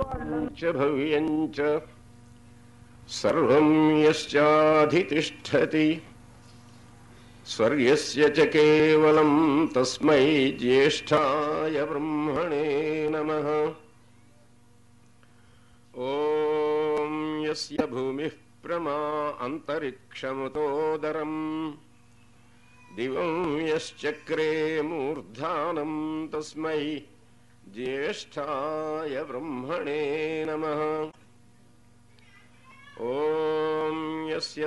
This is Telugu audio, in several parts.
च भव्यं च सर्वं यश्चाधितिष्ठति स्वर्यस्य च केवलं तस्मै ज्येष्ठाय ब्रह्मणे नमः ॐ यस्य भूमिः प्रमा अन्तरिक्षमुतोदरम् दिवं यश्चक्रे मूर्धानं तस्मै ज्येष्ठाय ब्रह्मणे नमः ॐ यस्य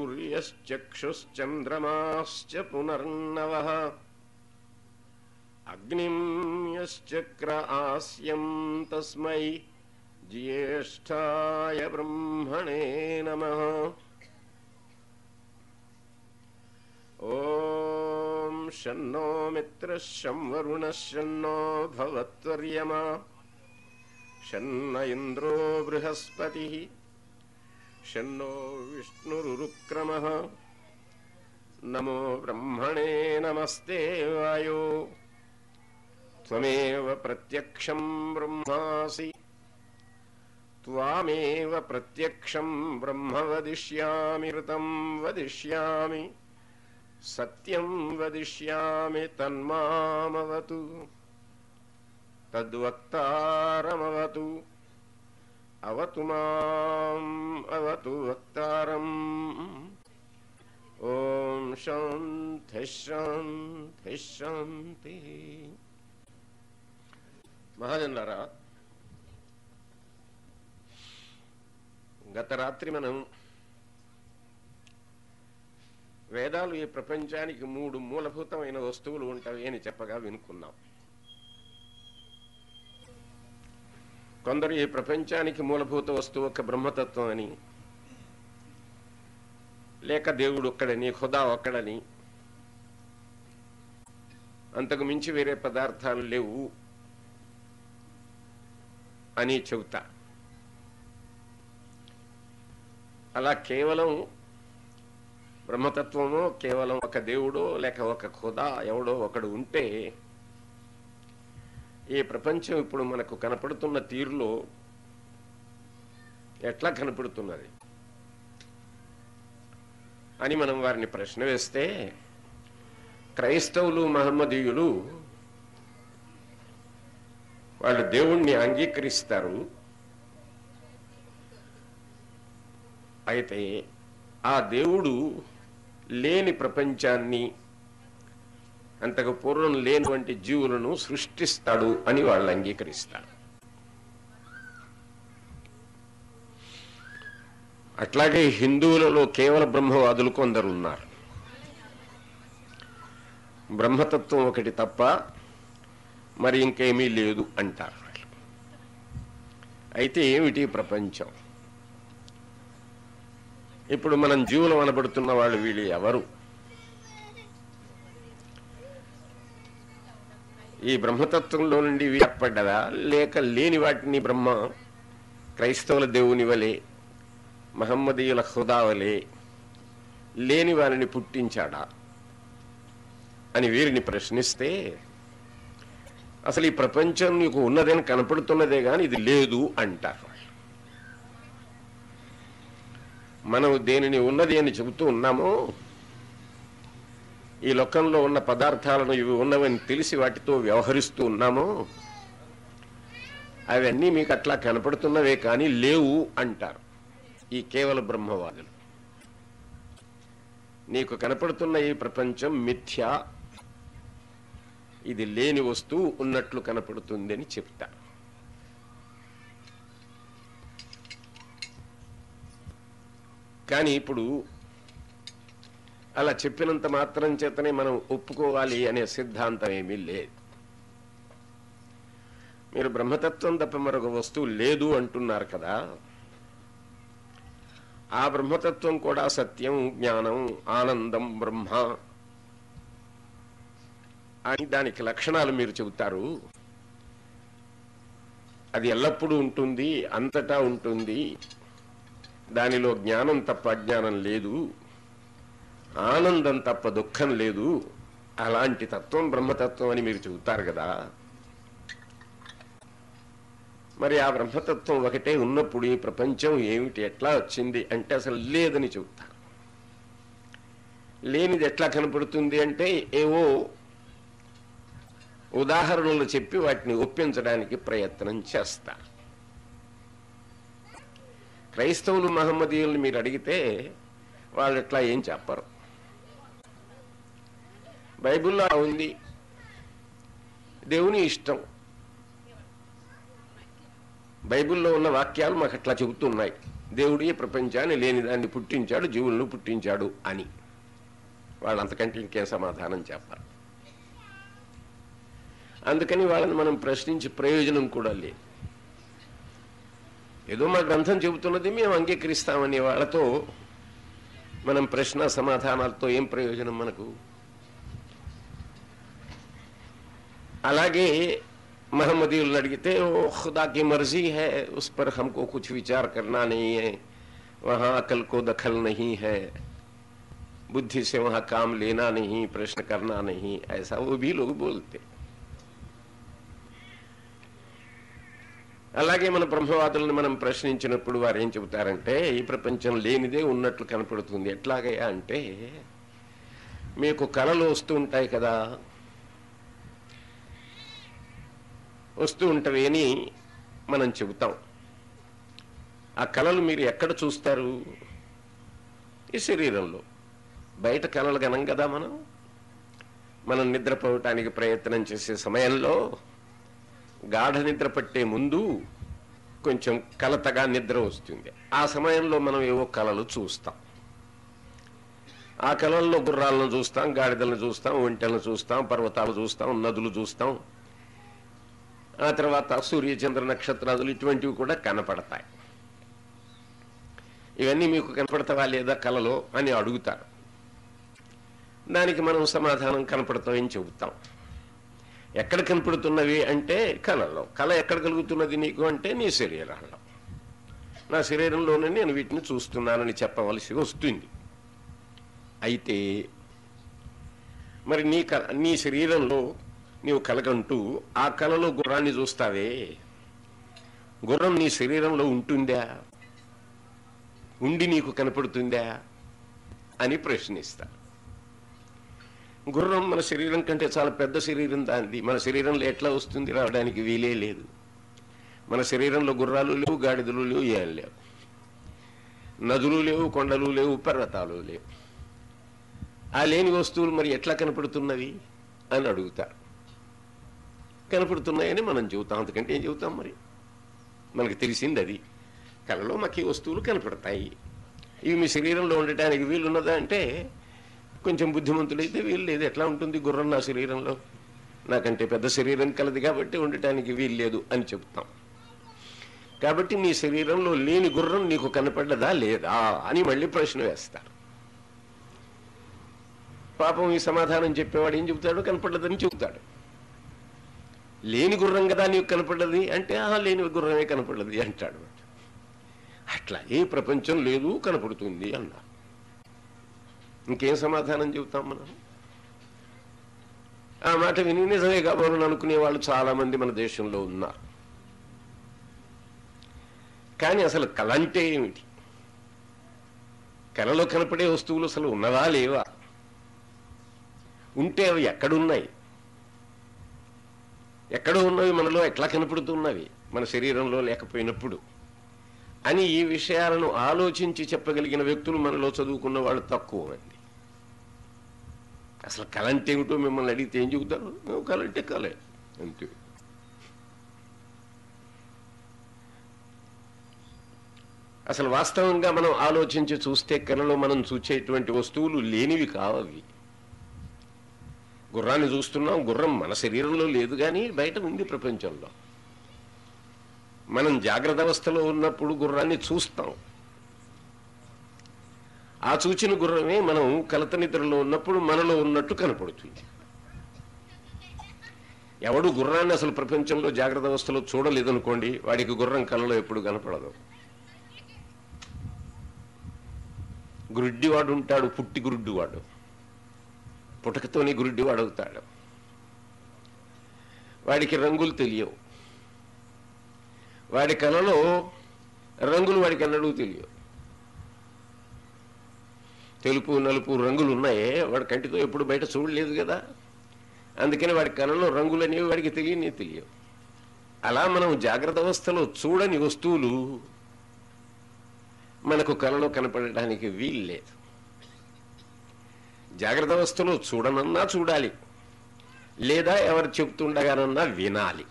सूर्यश्चक्षुश्चन्द्रमाश्च पुनर्नवः अग्निं यश्चक्र आस्यं तस्मै ज्येष्ठाय ब्रह्मणे नमः ॐ शन्नो मित्रः शं वरुणः शन्नो भवत्वर्यमा शन्न इन्द्रो बृहस्पतिः शन्नो विष्णुरुरुक्रमः नमो ब्रह्मणे नमस्ते वायो त्वमेव प्रत्यक्षं ब्रह्मासि त्वामेव प्रत्यक्षं ब्रह्म वदिष्यामि ऋतं वदिष्यामि सत्यं वदिष्यामि तन्मामवतु तद्वक्तारमवतु अवतु माम् अवतु वक्तारम् ॐ शान्तिः शान्तिः शान्तिः మహాజనులారా గత రాత్రి మనం వేదాలు ఈ ప్రపంచానికి మూడు మూలభూతమైన వస్తువులు ఉంటాయి అని చెప్పగా వినుకున్నాం కొందరు ఈ ప్రపంచానికి మూలభూత వస్తువు ఒక బ్రహ్మతత్వం అని లేక దేవుడు ఒక్కడని ఖుదా ఒక్కడని అంతకు మించి వేరే పదార్థాలు లేవు అని చెబుతా అలా కేవలం బ్రహ్మతత్వమో కేవలం ఒక దేవుడో లేక ఒక ఖుదా ఎవడో ఒకడు ఉంటే ఈ ప్రపంచం ఇప్పుడు మనకు కనపడుతున్న తీరులో ఎట్లా కనపడుతున్నది అని మనం వారిని ప్రశ్న వేస్తే క్రైస్తవులు మహమ్మదీయులు వాళ్ళు దేవుణ్ణి అంగీకరిస్తారు అయితే ఆ దేవుడు లేని ప్రపంచాన్ని అంతకు పూర్వం లేనివంటి జీవులను సృష్టిస్తాడు అని వాళ్ళు అంగీకరిస్తారు అట్లాగే హిందువులలో కేవల బ్రహ్మవాదులు కొందరు ఉన్నారు బ్రహ్మతత్వం ఒకటి తప్ప మరి ఇంకేమీ లేదు అంటారు వాళ్ళు అయితే ఏమిటి ప్రపంచం ఇప్పుడు మనం జీవులు అనబడుతున్న వాళ్ళు వీళ్ళు ఎవరు ఈ బ్రహ్మతత్వంలో నుండి ఇవి ఏర్పడ్డదా లేక లేని వాటిని బ్రహ్మ క్రైస్తవుల దేవుని వలె మహమ్మదీయుల హుదా వలె లేని వారిని పుట్టించాడా అని వీరిని ప్రశ్నిస్తే అసలు ఈ ప్రపంచం నీకు ఉన్నదని కనపడుతున్నదే గాని ఇది లేదు అంటారు వాళ్ళు. మనం దేనిని ఉన్నది అని చెబుతూ ఉన్నామో ఈ లోకంలో ఉన్న పదార్థాలను ఇవి ఉన్నవని తెలిసి వాటితో వ్యవహరిస్తూ ఉన్నామో అవన్నీ మీకు అట్లా కనపడుతున్నవే కానీ లేవు అంటారు ఈ కేవల బ్రహ్మవాదులు నీకు కనపడుతున్న ఈ ప్రపంచం మిథ్య ఇది లేని వస్తువు ఉన్నట్లు కనపడుతుంది అని చెప్తారు కానీ ఇప్పుడు అలా చెప్పినంత మాత్రం చేతనే మనం ఒప్పుకోవాలి అనే సిద్ధాంతం ఏమీ లేదు మీరు బ్రహ్మతత్వం తప్ప మరొక వస్తువు లేదు అంటున్నారు కదా ఆ బ్రహ్మతత్వం కూడా సత్యం జ్ఞానం ఆనందం బ్రహ్మ అని దానికి లక్షణాలు మీరు చెబుతారు అది ఎల్లప్పుడూ ఉంటుంది అంతటా ఉంటుంది దానిలో జ్ఞానం తప్ప అజ్ఞానం లేదు ఆనందం తప్ప దుఃఖం లేదు అలాంటి తత్వం బ్రహ్మతత్వం అని మీరు చెబుతారు కదా మరి ఆ బ్రహ్మతత్వం ఒకటే ఉన్నప్పుడు ఈ ప్రపంచం ఏమిటి ఎట్లా వచ్చింది అంటే అసలు లేదని చెబుతారు లేనిది ఎట్లా కనపడుతుంది అంటే ఏవో ఉదాహరణలు చెప్పి వాటిని ఒప్పించడానికి ప్రయత్నం చేస్తారు క్రైస్తవులు మహమ్మదీయుల్ని మీరు అడిగితే వాళ్ళు ఎట్లా ఏం చెప్పరు బైబిల్లో ఉంది దేవుని ఇష్టం బైబిల్లో ఉన్న వాక్యాలు మాకు అట్లా చెబుతున్నాయి దేవుడు ఈ ప్రపంచాన్ని లేని దాన్ని పుట్టించాడు జీవులను పుట్టించాడు అని వాళ్ళు అంతకంటే ఇంకేం సమాధానం చెప్పారు అందుకని వాళ్ళని మనం ప్రశ్నించి ప్రయోజనం కూడా లేదు ఏదో మా గ్రంథం చెబుతున్నది మేము అంగీకరిస్తామని వాళ్ళతో మనం ప్రశ్న సమాధానాలతో ఏం ప్రయోజనం మనకు అలాగే महमदील अड़गते वो खुदा की मर्जी है उस पर हमको कुछ विचार करना नहीं है वहाँ अकल को दखल नहीं है बुद्धि से वहाँ काम लेना नहीं प्रश्न करना नहीं ऐसा वो भी लोग बोलते అలాగే మన బ్రహ్మవాదులను మనం ప్రశ్నించినప్పుడు వారు ఏం చెబుతారంటే ఈ ప్రపంచం లేనిదే ఉన్నట్లు కనపడుతుంది ఎట్లాగయ్యా అంటే మీకు కళలు వస్తూ ఉంటాయి కదా వస్తూ ఉంటవి అని మనం చెబుతాం ఆ కళలు మీరు ఎక్కడ చూస్తారు ఈ శరీరంలో బయట కళలు గనం కదా మనం మనం నిద్రపోవటానికి ప్రయత్నం చేసే సమయంలో గాఢ నిద్ర పట్టే ముందు కొంచెం కలతగా నిద్ర వస్తుంది ఆ సమయంలో మనం ఏవో కళలు చూస్తాం ఆ కళల్లో గుర్రాలను చూస్తాం గాడిదలను చూస్తాం ఒంటెలను చూస్తాం పర్వతాలు చూస్తాం నదులు చూస్తాం ఆ తర్వాత సూర్య చంద్ర నక్షత్రాదులు ఇటువంటివి కూడా కనపడతాయి ఇవన్నీ మీకు కనపడతావా లేదా కలలో అని అడుగుతారు దానికి మనం సమాధానం కనపడతామని చెబుతాం ఎక్కడ కనపడుతున్నవి అంటే కళలో కళ ఎక్కడ కలుగుతున్నది నీకు అంటే నీ శరీరంలో నా శరీరంలోనే నేను వీటిని చూస్తున్నానని చెప్పవలసి వస్తుంది అయితే మరి నీ కళ నీ శరీరంలో నీవు కలగంటూ ఆ కళలో గుర్రాన్ని చూస్తావే గుర్రం నీ శరీరంలో ఉంటుందా ఉండి నీకు కనపడుతుందా అని ప్రశ్నిస్తా గుర్రం మన శరీరం కంటే చాలా పెద్ద శరీరం దాంది మన శరీరంలో ఎట్లా వస్తుంది రావడానికి వీలే లేదు మన శరీరంలో గుర్రాలు లేవు గాడిదలు లేవు ఏం లేవు నదులు లేవు కొండలు లేవు పర్వతాలు లేవు ఆ లేని వస్తువులు మరి ఎట్లా కనపడుతున్నవి అని అడుగుతారు కనపడుతున్నాయని మనం చెబుతాం అంతకంటే ఏం చెబుతాం మరి మనకు తెలిసింది అది కళలో మాకు ఈ వస్తువులు కనపడతాయి ఇవి మీ శరీరంలో ఉండటానికి వీలున్నదా అంటే కొంచెం బుద్ధిమంతుడైతే వీలు లేదు ఎట్లా ఉంటుంది గుర్రం నా శరీరంలో నాకంటే పెద్ద శరీరం కలది కాబట్టి ఉండటానికి వీలు లేదు అని చెప్తాం కాబట్టి నీ శరీరంలో లేని గుర్రం నీకు కనపడ్డదా లేదా అని మళ్ళీ ప్రశ్న వేస్తారు పాపం ఈ సమాధానం చెప్పేవాడు ఏం చెబుతాడు కనపడ్డదని చెబుతాడు లేని గుర్రం కదా నీకు కనపడ్డది అంటే ఆ లేని గుర్రమే కనపడ్డది అంటాడు అట్లా ఏ ప్రపంచం లేదు కనపడుతుంది అన్నా ఇంకేం సమాధానం చెబుతాం మనం ఆ మాట విని నిజమే కాబోలు అనుకునే వాళ్ళు చాలా మంది మన దేశంలో ఉన్నారు కానీ అసలు కళ అంటే ఏమిటి కళలో కనపడే వస్తువులు అసలు ఉన్నవా లేవా ఉంటే అవి ఎక్కడున్నాయి ఎక్కడో ఉన్నవి మనలో ఎట్లా కనపడుతున్నవి మన శరీరంలో లేకపోయినప్పుడు అని ఈ విషయాలను ఆలోచించి చెప్పగలిగిన వ్యక్తులు మనలో చదువుకున్న వాళ్ళు తక్కువ మంది అసలు కళ అంటే ఏమిటో మిమ్మల్ని అడిగితే ఏం చెబుతారు "ఓ, కళ అంటే కళే అంతే అసలు వాస్తవంగా మనం ఆలోచించి చూస్తే కళలో మనం చూచేటువంటి వస్తువులు లేనివి కావవి గుర్రాన్ని చూస్తున్నాం గుర్రం మన శరీరంలో లేదు కానీ బయట ఉంది ప్రపంచంలో మనం జాగ్రత్త అవస్థలో ఉన్నప్పుడు గుర్రాన్ని చూస్తాం ఆ చూచిన గుర్రమే మనం కలత నిద్రలో ఉన్నప్పుడు మనలో ఉన్నట్టు కనపడుతుంది ఎవడు గుర్రాన్ని అసలు ప్రపంచంలో జాగ్రత్త అవస్థలో చూడలేదనుకోండి వాడికి గుర్రం కలలో ఎప్పుడు కనపడదు గురుడ్డివాడు ఉంటాడు పుట్టి గురుడ్డివాడు పుటకతోని గురుడ్డివాడు అవుతాడు వాడికి రంగులు తెలియవు వాడి కళలో రంగులు వాడికి ఎన్నడూ తెలియవు తెలుపు నలుపు రంగులు ఉన్నాయే వాడి కంటితో ఎప్పుడు బయట చూడలేదు కదా అందుకని వాడి కళలో రంగులు అనేవి వాడికి తెలియనే తెలియవు అలా మనం జాగ్రత్త అవస్థలో చూడని వస్తువులు మనకు కళలో కనపడటానికి వీలు లేదు జాగ్రత్త అవస్థలో చూడనన్నా చూడాలి లేదా ఎవరు చెప్తుండగానన్నా వినాలి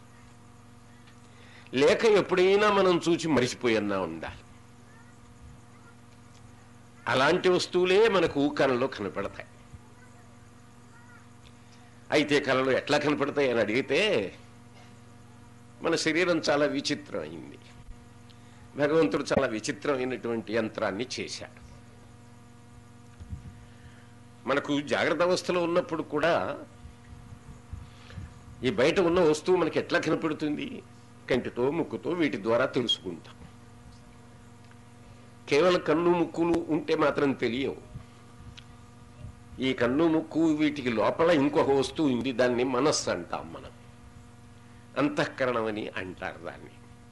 లేక ఎప్పుడైనా మనం చూచి మరిచిపోయన్నా ఉండాలి అలాంటి వస్తువులే మనకు కళలో కనపడతాయి అయితే కళలు ఎట్లా కనపడతాయి అని అడిగితే మన శరీరం చాలా విచిత్రమైంది భగవంతుడు చాలా విచిత్రమైనటువంటి యంత్రాన్ని చేశాడు మనకు జాగ్రత్త అవస్థలో ఉన్నప్పుడు కూడా ఈ బయట ఉన్న వస్తువు మనకి ఎట్లా కనపడుతుంది కంటితో ముక్కుతో వీటి ద్వారా తెలుసుకుంటాం కేవలం కన్ను ముక్కులు ఉంటే మాత్రం తెలియవు ఈ కన్ను ముక్కు వీటికి లోపల ఇంకొక వస్తువు ఉంది దాన్ని మనస్సు అంటాం మనం అంతఃకరణం అని అంటారు దాన్ని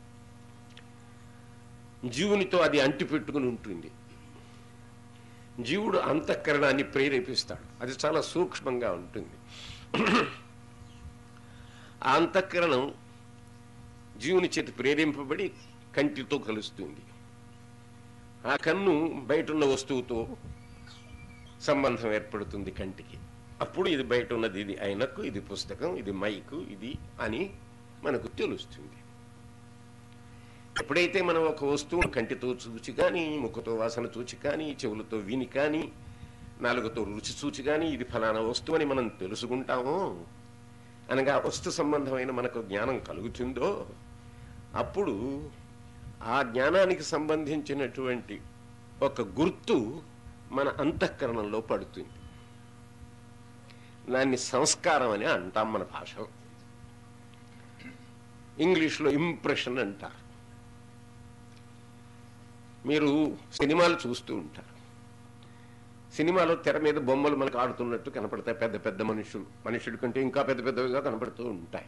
జీవునితో అది అంటి పెట్టుకుని ఉంటుంది జీవుడు అంతఃకరణాన్ని ప్రేరేపిస్తాడు అది చాలా సూక్ష్మంగా ఉంటుంది ఆ అంతఃకరణం జీవుని చేతి ప్రేరేంపబడి కంటితో కలుస్తుంది ఆ కన్ను బయట ఉన్న వస్తువుతో సంబంధం ఏర్పడుతుంది కంటికి అప్పుడు ఇది బయట ఉన్నది ఇది అయినకు ఇది పుస్తకం ఇది మైకు ఇది అని మనకు తెలుస్తుంది ఎప్పుడైతే మనం ఒక వస్తువును కంటితో చూచి కానీ ముక్కుతో వాసన చూచి కానీ చెవులతో విని కానీ నాలుగుతో రుచి చూచి కానీ ఇది ఫలానా వస్తువు అని మనం తెలుసుకుంటామో అనగా వస్తు సంబంధమైన మనకు జ్ఞానం కలుగుతుందో అప్పుడు ఆ జ్ఞానానికి సంబంధించినటువంటి ఒక గుర్తు మన అంతఃకరణంలో పడుతుంది దాన్ని సంస్కారం అని అంటాం మన భాషలో ఇంగ్లీష్లో ఇంప్రెషన్ అంటారు మీరు సినిమాలు చూస్తూ ఉంటారు సినిమాలో తెర మీద బొమ్మలు మనకు ఆడుతున్నట్టు కనపడతాయి పెద్ద పెద్ద మనుషులు మనుషుడి కంటే ఇంకా పెద్ద పెద్దవిగా కనపడుతూ ఉంటాయి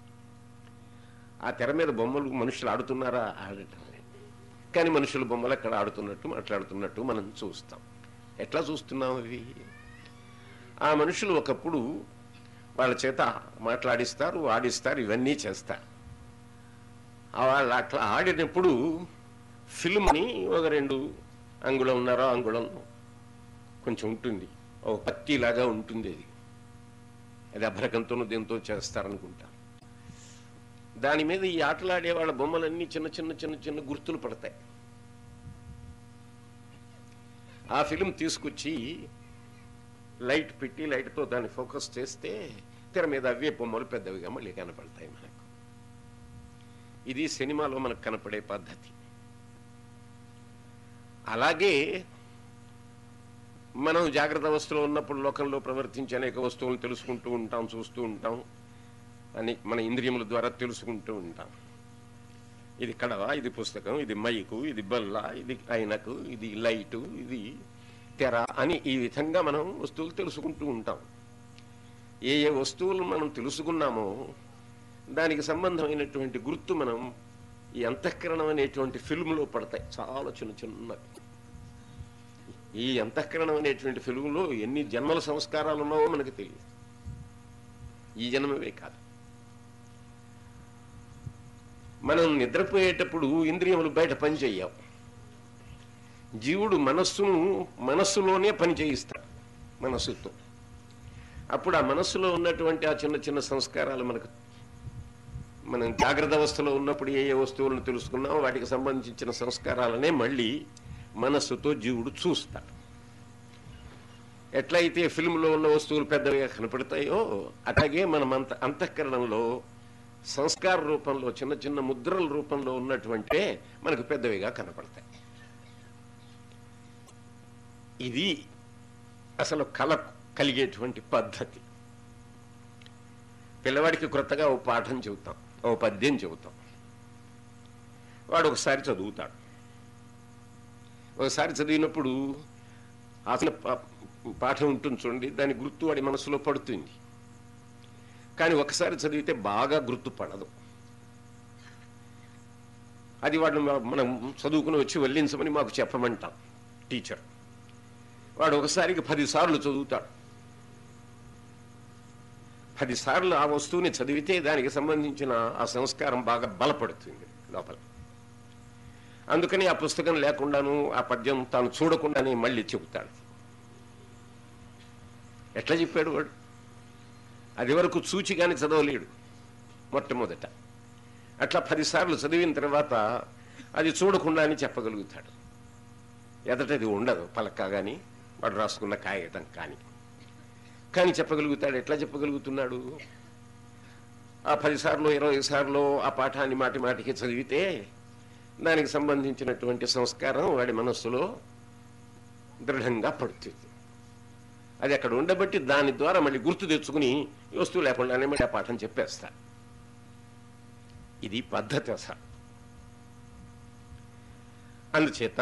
ఆ తెర మీద బొమ్మలు మనుషులు ఆడుతున్నారా ఆడటం లేదు. కానీ మనుషుల బొమ్మలు అక్కడ ఆడుతున్నట్టు మాట్లాడుతున్నట్టు మనం చూస్తాం ఎట్లా చూస్తున్నాం అవి ఆ మనుషులు ఒకప్పుడు వాళ్ళ చేత మాట్లాడిస్తారు ఆడిస్తారు ఇవన్నీ చేస్తారు ఆ వాళ్ళు అట్లా ఆడినప్పుడు ఫిల్మ్ని ఒక రెండు అంగుళం ఉన్నారో అంగుళం కొంచెం ఉంటుంది ఒక పట్టీలాగా ఉంటుంది అది అది అభ్రకంతోనూ దేంతో చేస్తారనుకుంటా దాని మీద ఈ ఆటలాడే వాళ్ళ బొమ్మలన్నీ చిన్న చిన్న చిన్న చిన్న గుర్తులు పడతాయి ఆ ఫిలిం తీసుకొచ్చి లైట్ పెట్టి లైట్తో దాన్ని ఫోకస్ చేస్తే తెర మీద అవే బొమ్మలు పెద్దవిగా మళ్ళీ కనపడతాయి మనకు ఇది సినిమాలో మనకు కనపడే పద్ధతి అలాగే మనం జాగ్రత్త అవస్థలో ఉన్నప్పుడు లోకంలో ప్రవర్తించే అనేక వస్తువులను తెలుసుకుంటూ ఉంటాం చూస్తూ ఉంటాం అని మన ఇంద్రియముల ద్వారా తెలుసుకుంటూ ఉంటాం ఇది కడవ ఇది పుస్తకం ఇది మైకు ఇది బల్ల ఇది ఐనకు ఇది లైటు ఇది తెర అని ఈ విధంగా మనం వస్తువులు తెలుసుకుంటూ ఉంటాం ఏ ఏ వస్తువులు మనం తెలుసుకున్నామో దానికి సంబంధమైనటువంటి గుర్తు మనం ఈ అంతఃకరణం అనేటువంటి ఫిల్మ్లో పడతాయి చాలా చిన్న చిన్నవి ఈ అంతఃకరణం అనేటువంటి ఫిల్మ్లో ఎన్ని జన్మల సంస్కారాలు ఉన్నావో మనకు తెలియదు ఈ జన్మవే కాదు మనం నిద్రపోయేటప్పుడు ఇంద్రియములు బయట పని చెయ్యవు జీవుడు మనస్సును మనస్సులోనే పని చేయిస్తాడు మనస్సుతో అప్పుడు ఆ మనస్సులో ఉన్నటువంటి ఆ చిన్న చిన్న సంస్కారాలు మనకు మనం జాగ్రత్త అవస్థలో ఉన్నప్పుడు ఏ ఏ వస్తువులను తెలుసుకున్నామో వాటికి సంబంధించిన సంస్కారాలనే మళ్ళీ మనస్సుతో జీవుడు చూస్తాడు ఎట్లయితే ఫిల్మ్లో ఉన్న వస్తువులు పెద్దవిగా కనపడతాయో అట్లాగే మనం అంత అంతఃకరణంలో సంస్కార రూపంలో చిన్న చిన్న ముద్రల రూపంలో ఉన్నటువంటి మనకు పెద్దవిగా కనపడతాయి ఇది అసలు కళ కలిగేటువంటి పద్ధతి పిల్లవాడికి క్రొత్తగా ఓ పాఠం చెబుతాం ఓ పద్యం చెబుతాం వాడు ఒకసారి చదువుతాడు ఒకసారి చదివినప్పుడు అసలు పా- పాఠం ఉంటుంది చూడండి దాని గుర్తు వాడి మనసులో పడుతుంది కానీ ఒకసారి చదివితే బాగా గుర్తుపడదు అది వాడు మనం చదువుకుని వచ్చి వల్లించమని మాకు చెప్పమంటాం టీచర్ వాడు ఒకసారికి పదిసార్లు చదువుతాడు పదిసార్లు ఆ వస్తువుని చదివితే దానికి సంబంధించిన ఆ సంస్కారం బాగా బలపడుతుంది లోపల అందుకని ఆ పుస్తకం లేకుండాను ఆ పద్యం తాను చూడకుండానే మళ్ళీ చెబుతాడు ఎట్లా చెప్పాడు వాడు అది వరకు చూచి కానీ చదవలేడు మొట్టమొదట అట్లా పదిసార్లు చదివిన తర్వాత అది చూడకుండానే చెప్పగలుగుతాడు ఎదటది ఉండదు పలక కానీ వాడు రాసుకున్న కాగితం కానీ కానీ చెప్పగలుగుతాడు ఎట్లా చెప్పగలుగుతున్నాడు ఆ పదిసార్లు ఇరవై సార్లు ఆ పాఠాన్ని మాటి మాటికి చదివితే దానికి సంబంధించినటువంటి సంస్కారం వాడి మనస్సులో దృఢంగా పడుతుంది అది అక్కడ ఉండబట్టి దాని ద్వారా మళ్ళీ గుర్తు తెచ్చుకుని ఈ వస్తువు లేకుండానే మళ్ళీ ఆ పాఠం చెప్పేస్తా ఇది పద్ధతి అసలు అందుచేత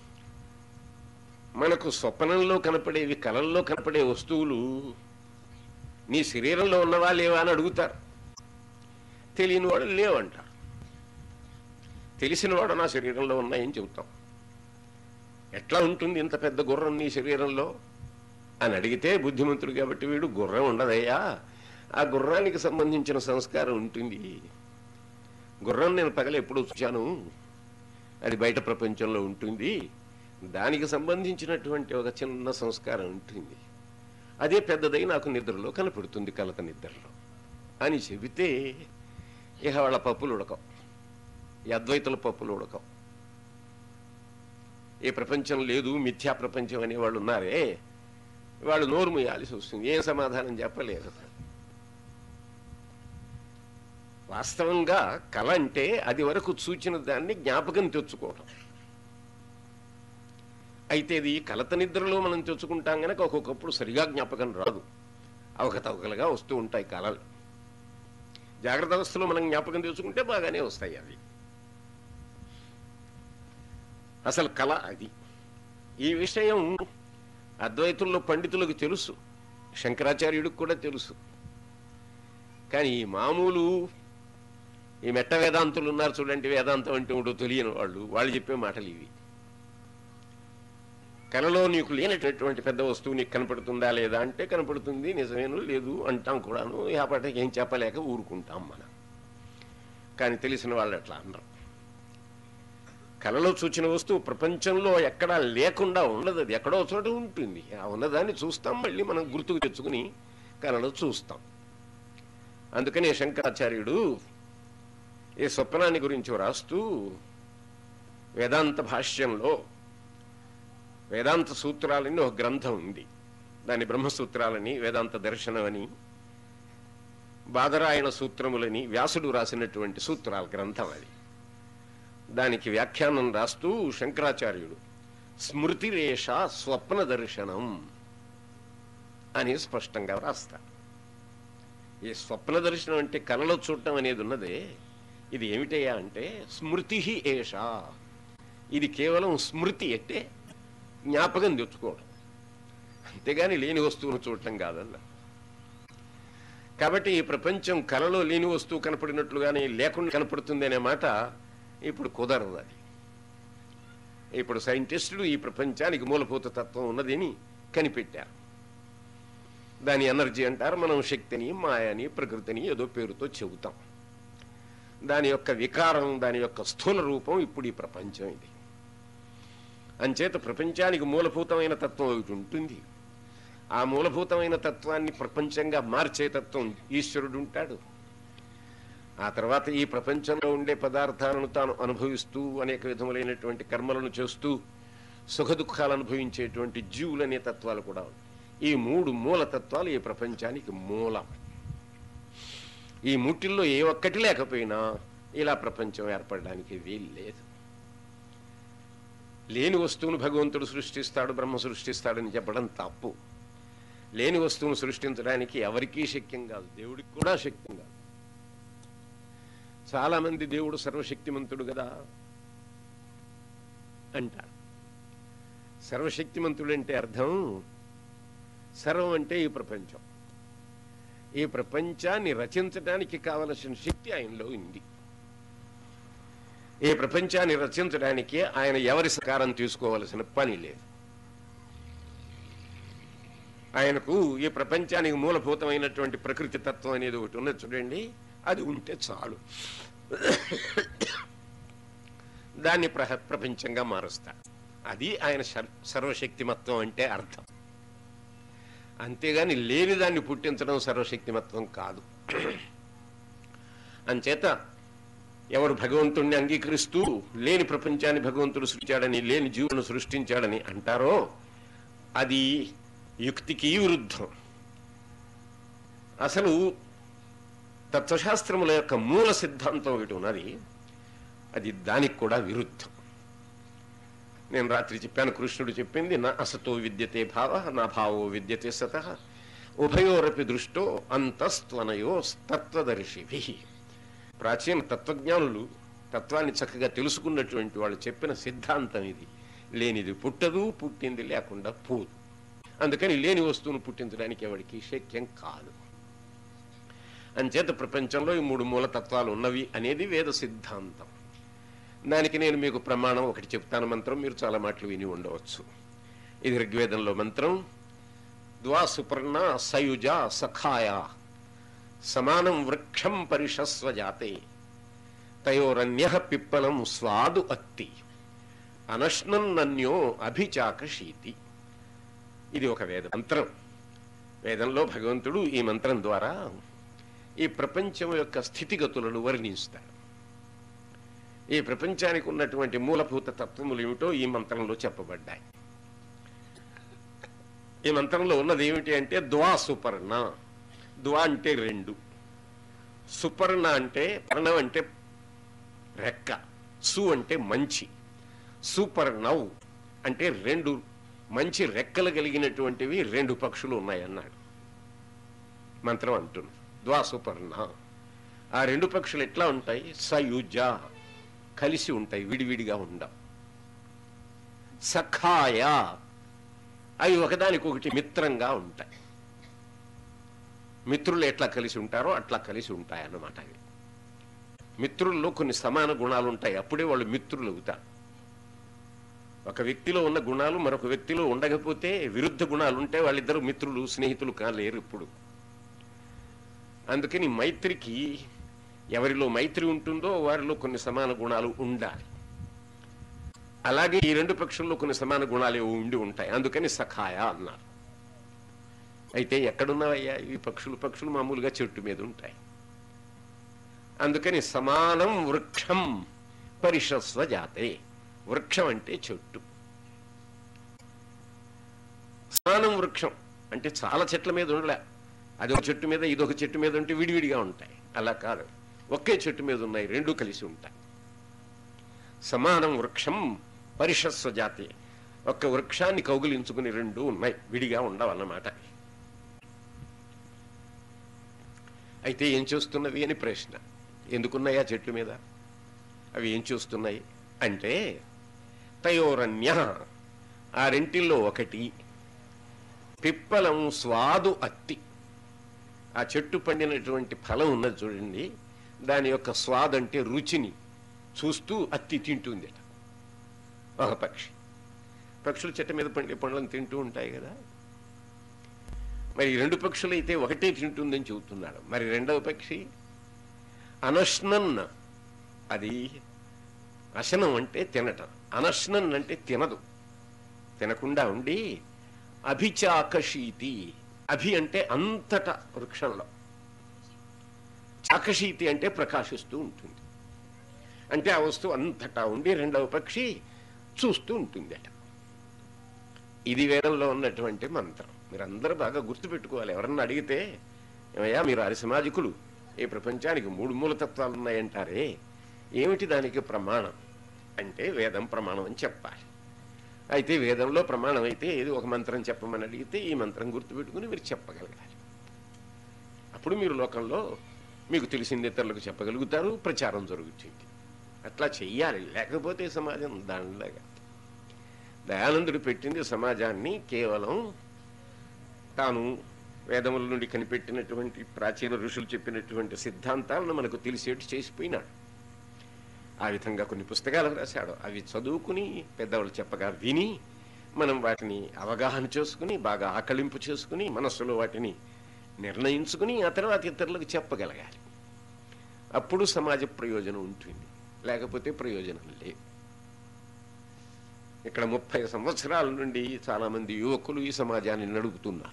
మనకు స్వప్నంలో కనపడేవి కలల్లో కనపడే వస్తువులు నీ శరీరంలో ఉన్నవా లేవా అని అడుగుతారు తెలియని వాడు లేవంటారు తెలిసిన వాడు నా శరీరంలో ఉన్నాయని చెబుతాం ఎట్లా ఉంటుంది ఇంత పెద్ద గుర్రం నీ శరీరంలో అని అడిగితే బుద్ధిమంతుడు కాబట్టి వీడు గుర్రం ఉండదయ్యా ఆ గుర్రానికి సంబంధించిన సంస్కారం ఉంటుంది గుర్రం నేను పగల ఎప్పుడు చూశాను అది బయట ప్రపంచంలో ఉంటుంది దానికి సంబంధించినటువంటి ఒక చిన్న సంస్కారం ఉంటుంది అదే పెద్దదై నాకు నిద్రలో కనపడుతుంది కలత నిద్రలో అని చెబితే ఇక వాళ్ళ పప్పులు ఉడకం ఈ అద్వైతుల పప్పులు ఉడకం ఈ ప్రపంచం లేదు మిథ్యా ప్రపంచం అనే వాళ్ళు ఉన్నారే వాళ్ళు నోరు మూయాల్సి వస్తుంది ఏం సమాధానం చెప్పలేరు వాస్తవంగా కళ అంటే అది వరకు చూచిన దాన్ని జ్ఞాపకం తెచ్చుకోవటం అయితే ఇది కలత నిద్రలో మనం తెచ్చుకుంటాం గనక ఒక్కొక్కప్పుడు సరిగా జ్ఞాపకం రాదు అవకతవకలుగా వస్తూ ఉంటాయి కళలు జాగ్రత్త అవస్థలో మనం జ్ఞాపకం తెచ్చుకుంటే బాగానే వస్తాయి అవి అసలు కళ అది ఈ విషయం అద్వైతుల్లో పండితులకు తెలుసు శంకరాచార్యుడికి కూడా తెలుసు కానీ ఈ మామూలు ఈ మెట్ట వేదాంతులు ఉన్నారు చూడండి వేదాంతం అంటే ఉంటో తెలియని వాళ్ళు వాళ్ళు చెప్పే మాటలు ఇవి కలలో నీకు లేనటువంటి పెద్ద వస్తువు నీకు కనపడుతుందా లేదా అంటే కనపడుతుంది నిజమేను లేదు అంటాం కూడాను ఆ పాటకి ఏం చెప్పలేక ఊరుకుంటాం మనం కానీ తెలిసిన వాళ్ళు అట్లా అన్నారు కలలో చూచిన వస్తువు ప్రపంచంలో ఎక్కడా లేకుండా ఉండదు అది ఎక్కడో చోట ఉంటుంది ఆ ఉన్నదాన్ని చూస్తాం మళ్ళీ మనం గుర్తుకు తెచ్చుకుని కలలో చూస్తాం అందుకనే శంకరాచార్యుడు ఈ స్వప్నాన్ని గురించి వ్రాస్తూ వేదాంత భాష్యంలో వేదాంత సూత్రాలని ఒక గ్రంథం ఉంది దాని బ్రహ్మసూత్రాలని వేదాంత దర్శనం అని బాదరాయణ సూత్రములని వ్యాసుడు రాసినటువంటి సూత్రాల గ్రంథం అది దానికి వ్యాఖ్యానం రాస్తూ శంకరాచార్యుడు స్మృతిరేష స్వప్న దర్శనం అని స్పష్టంగా రాస్తారు ఈ స్వప్న దర్శనం అంటే కలలో చూడటం అనేది ఉన్నదే ఇది ఏమిటయ్యా అంటే స్మృతి ఏష ఇది కేవలం స్మృతి అంటే జ్ఞాపకం తెచ్చుకోవడం అంతేగాని లేని వస్తువును చూడటం కాదన్న కాబట్టి ఈ ప్రపంచం కలలో లేని వస్తువు కనపడినట్లుగానే లేకుండా కనపడుతుంది అనే మాట ఇప్పుడు కుదరదు అది ఇప్పుడు సైంటిస్టులు ఈ ప్రపంచానికి మూలభూత తత్వం ఉన్నదని కనిపెట్టారు దాని ఎనర్జీ అంటారు మనం శక్తిని మాయని ప్రకృతిని ఏదో పేరుతో చెబుతాం దాని యొక్క వికారం దాని యొక్క స్థూల రూపం ఇప్పుడు ఈ ప్రపంచం ఇది అంచేత ప్రపంచానికి మూలభూతమైన తత్వం ఒకటి ఉంటుంది ఆ మూలభూతమైన తత్వాన్ని ప్రపంచంగా మార్చే తత్వం ఈశ్వరుడు ఉంటాడు ఆ తర్వాత ఈ ప్రపంచంలో ఉండే పదార్థాలను తాను అనుభవిస్తూ అనేక విధములైనటువంటి కర్మలను చేస్తూ సుఖ దుఃఖాలు అనుభవించేటువంటి జీవులనే తత్వాలు కూడా ఉన్నాయి. ఈ మూడు మూల తత్వాలు ఈ ప్రపంచానికి మూలం ఈ మూటిల్లో ఏ ఒక్కటి లేకపోయినా ఇలా ప్రపంచం ఏర్పడడానికి వీలు లేదు లేని వస్తువును భగవంతుడు సృష్టిస్తాడు బ్రహ్మ సృష్టిస్తాడని చెప్పడం తప్పు లేని వస్తువును సృష్టించడానికి ఎవరికీ శక్యం కాదు దేవుడికి కూడా శక్యం కాదు చాలా మంది దేవుడు సర్వశక్తిమంతుడు కదా అంటారు సర్వశక్తిమంతుడు అంటే అర్థం సర్వం అంటే ఈ ప్రపంచం ఈ ప్రపంచాన్ని రచించడానికి కావలసిన శక్తి ఆయనలో ఉంది ఈ ప్రపంచాన్ని రచించడానికి ఆయన ఎవరి సహకారం తీసుకోవలసిన పని లేదు ఆయనకు ఈ ప్రపంచానికి మూలభూతమైనటువంటి ప్రకృతి తత్వం అనేది ఒకటి ఉన్నది చూడండి అది ఉంటే చాలు దాన్ని ప్ర ప్రపంచంగా మారుస్తాడు అది ఆయన సర్- సర్వశక్తిమత్వం అంటే అర్థం అంతేగాని లేని దాన్ని పుట్టించడం సర్వశక్తిమత్వం కాదు అంచేత ఎవరు భగవంతుణ్ణి అంగీకరిస్తూ లేని ప్రపంచాన్ని భగవంతుడు సృష్టించాడని లేని జీవులను సృష్టించాడని అంటారో అది యుక్తికి విరుద్ధం అసలు తత్వశాస్త్రముల యొక్క మూల సిద్ధాంతం ఒకటి ఉన్నది అది దానికి కూడా విరుద్ధం నేను రాత్రి చెప్పాను కృష్ణుడు చెప్పింది నా అసతో విద్యతే భావ నా భావో విద్యతే సత ఉభయోరపి దృష్టో అంతస్త్వనయో తత్వదర్శిభి ప్రాచీన తత్వజ్ఞానులు తత్వాన్ని చక్కగా తెలుసుకున్నటువంటి వాళ్ళు చెప్పిన సిద్ధాంతం ఇది లేనిది పుట్టదు పుట్టింది లేకుండా పోదు అందుకని లేని వస్తువును పుట్టించడానికి ఎవరికి శక్యం కాదు అంచేత ప్రపంచంలో ఈ మూడు మూల తత్వాలు ఉన్నవి అనేది వేద సిద్ధాంతం దానికి నేను మీకు ప్రమాణం ఒకటి చెప్తాను మంత్రం మీరు చాలా మాటలు విని ఉండవచ్చు ఇది ఋగ్వేదంలో మంత్రం ద్వా సుపర్ణ సయుజ సఖాయ సమానం వృక్షం పరిషస్వ జాతే తయోరన్య పిప్పలం స్వాదు అత్తి అనశ్నన్నన్యో అభిచాకశీతి ఇది ఒక వేద మంత్రం వేదంలో భగవంతుడు ఈ మంత్రం ద్వారా ఈ ప్రపంచం యొక్క స్థితిగతులను వర్ణిస్తాడు ఈ ప్రపంచానికి ఉన్నటువంటి మూలభూత తత్వములు ఏమిటో ఈ మంత్రంలో చెప్పబడ్డాయి ఈ మంత్రంలో ఉన్నది ఏమిటి అంటే ద్వా సుపర్ణ ద్వా అంటే రెండు సుపర్ణ అంటే పర్ణం అంటే రెక్క సు అంటే మంచి సుపర్ణవ్ అంటే రెండు మంచి రెక్కలు కలిగినటువంటివి రెండు పక్షులు ఉన్నాయన్నాడు మంత్రం అంటుంది ద్వా సుపర్ణ ఆ రెండు పక్షులు ఎట్లా ఉంటాయి సయుజ కలిసి ఉంటాయి విడివిడిగా ఉండవు సఖాయ అవి ఒకదానికొకటి మిత్రంగా ఉంటాయి మిత్రులు ఎట్లా కలిసి ఉంటారో అట్లా కలిసి ఉంటాయి అన్నమాట అవి మిత్రుల్లో కొన్ని సమాన గుణాలు ఉంటాయి అప్పుడే వాళ్ళు మిత్రులు అవుతారు ఒక వ్యక్తిలో ఉన్న గుణాలు మరొక వ్యక్తిలో ఉండకపోతే విరుద్ధ గుణాలు ఉంటే వాళ్ళిద్దరు మిత్రులు స్నేహితులు కాలేరు ఇప్పుడు అందుకని మైత్రికి ఎవరిలో మైత్రి ఉంటుందో వారిలో కొన్ని సమాన గుణాలు ఉండాలి అలాగే ఈ రెండు పక్షుల్లో కొన్ని సమాన గుణాలు ఏవో ఉండి ఉంటాయి అందుకని సఖాయ అన్నారు అయితే ఎక్కడున్నావయ్యా ఈ పక్షులు పక్షులు మామూలుగా చెట్టు మీద ఉంటాయి అందుకని సమానం వృక్షం పరిషస్వ జాతే వృక్షం అంటే చెట్టు సమానం వృక్షం అంటే చాలా చెట్ల మీద ఉండలే అదొక చెట్టు మీద ఇదొక చెట్టు మీద ఉంటే విడివిడిగా ఉంటాయి అలా కాదు ఒకే చెట్టు మీద ఉన్నాయి రెండు కలిసి ఉంటాయి సమానం వృక్షం పరిషస్వ జాతి ఒక్క వృక్షాన్ని కౌగిలించుకుని రెండు ఉన్నాయి విడిగా ఉండవన్నమాట అయితే ఏం చేస్తున్నవి అని ప్రశ్న ఎందుకున్నాయా చెట్టు మీద అవి ఏం చూస్తున్నాయి అంటే తయోరన్య ఆ రెంటిల్లో ఒకటి పిప్పలం స్వాదు అత్తి ఆ చెట్టు పండినటువంటి ఫలం ఉన్నది చూడండి దాని యొక్క స్వాద్ అంటే రుచిని చూస్తూ అత్తి తింటుంది ఒక పక్షి పక్షులు చెట్టు మీద పండే పండ్లను తింటూ ఉంటాయి కదా మరి ఈ రెండు పక్షులు అయితే ఒకటే తింటుందని చెబుతున్నాడు మరి రెండవ పక్షి అనశ్నన్ అది అశనం అంటే తినటం అనశ్నన్ అంటే తినదు తినకుండా ఉండి అభిచాకశీతి అభి అంటే అంతటా వృక్షంలో చాకశీతి అంటే ప్రకాశిస్తూ ఉంటుంది అంటే ఆ వస్తువు అంతటా ఉండి రెండవ పక్షి చూస్తూ ఉంటుంది అట ఇది వేదంలో ఉన్నటువంటి మంత్రం మీరందరూ బాగా గుర్తుపెట్టుకోవాలి ఎవరన్నా అడిగితే ఏమయ్యా మీరు ఆది సమాజికులు ఈ ప్రపంచానికి మూడు మూలతత్వాలు ఉన్నాయంటారే ఏమిటి దానికి ప్రమాణం అంటే వేదం ప్రమాణం అని చెప్పాలి అయితే వేదంలో ప్రమాణం అయితే ఏది ఒక మంత్రం చెప్పమని అడిగితే ఈ మంత్రం గుర్తుపెట్టుకుని మీరు చెప్పగలగాలి అప్పుడు మీరు లోకంలో మీకు తెలిసింది ఇతరులకు చెప్పగలుగుతారు ప్రచారం జరుగుతుంది అట్లా చెయ్యాలి లేకపోతే సమాజం దానిలాగా దయానందుడు పెట్టింది సమాజాన్ని కేవలం తాను వేదముల నుండి కనిపెట్టినటువంటి ప్రాచీన ఋషులు చెప్పినటువంటి సిద్ధాంతాలను మనకు తెలిసేట్టు చేసిపోయినాడు ఆ విధంగా కొన్ని పుస్తకాలు రాశాడు అవి చదువుకుని పెద్దవాళ్ళు చెప్పగా విని మనం వాటిని అవగాహన చేసుకుని బాగా ఆకలింపు చేసుకుని మనస్సులో వాటిని నిర్ణయించుకుని ఆ తర్వాత ఇతరులకు చెప్పగలగాలి అప్పుడు సమాజ ప్రయోజనం ఉంటుంది లేకపోతే ప్రయోజనం లేదు ఇక్కడ ముప్పై సంవత్సరాల నుండి చాలా మంది యువకులు ఈ సమాజాన్ని నడుపుతున్నారు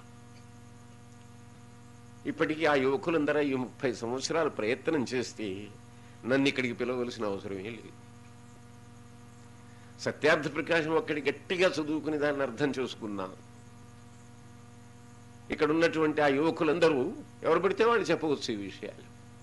ఇప్పటికీ ఆ యువకులందరూ ఈ ముప్పై సంవత్సరాలు ప్రయత్నం చేస్తే నన్ను ఇక్కడికి పిలవలసిన అవసరమే లేదు సత్యార్థ ప్రకాశం ఒక్కడి గట్టిగా చదువుకుని దాన్ని అర్థం చేసుకున్నాను ఇక్కడ ఉన్నటువంటి ఆ యువకులందరూ ఎవరు పడితే వాళ్ళు చెప్పవచ్చు ఈ విషయాలు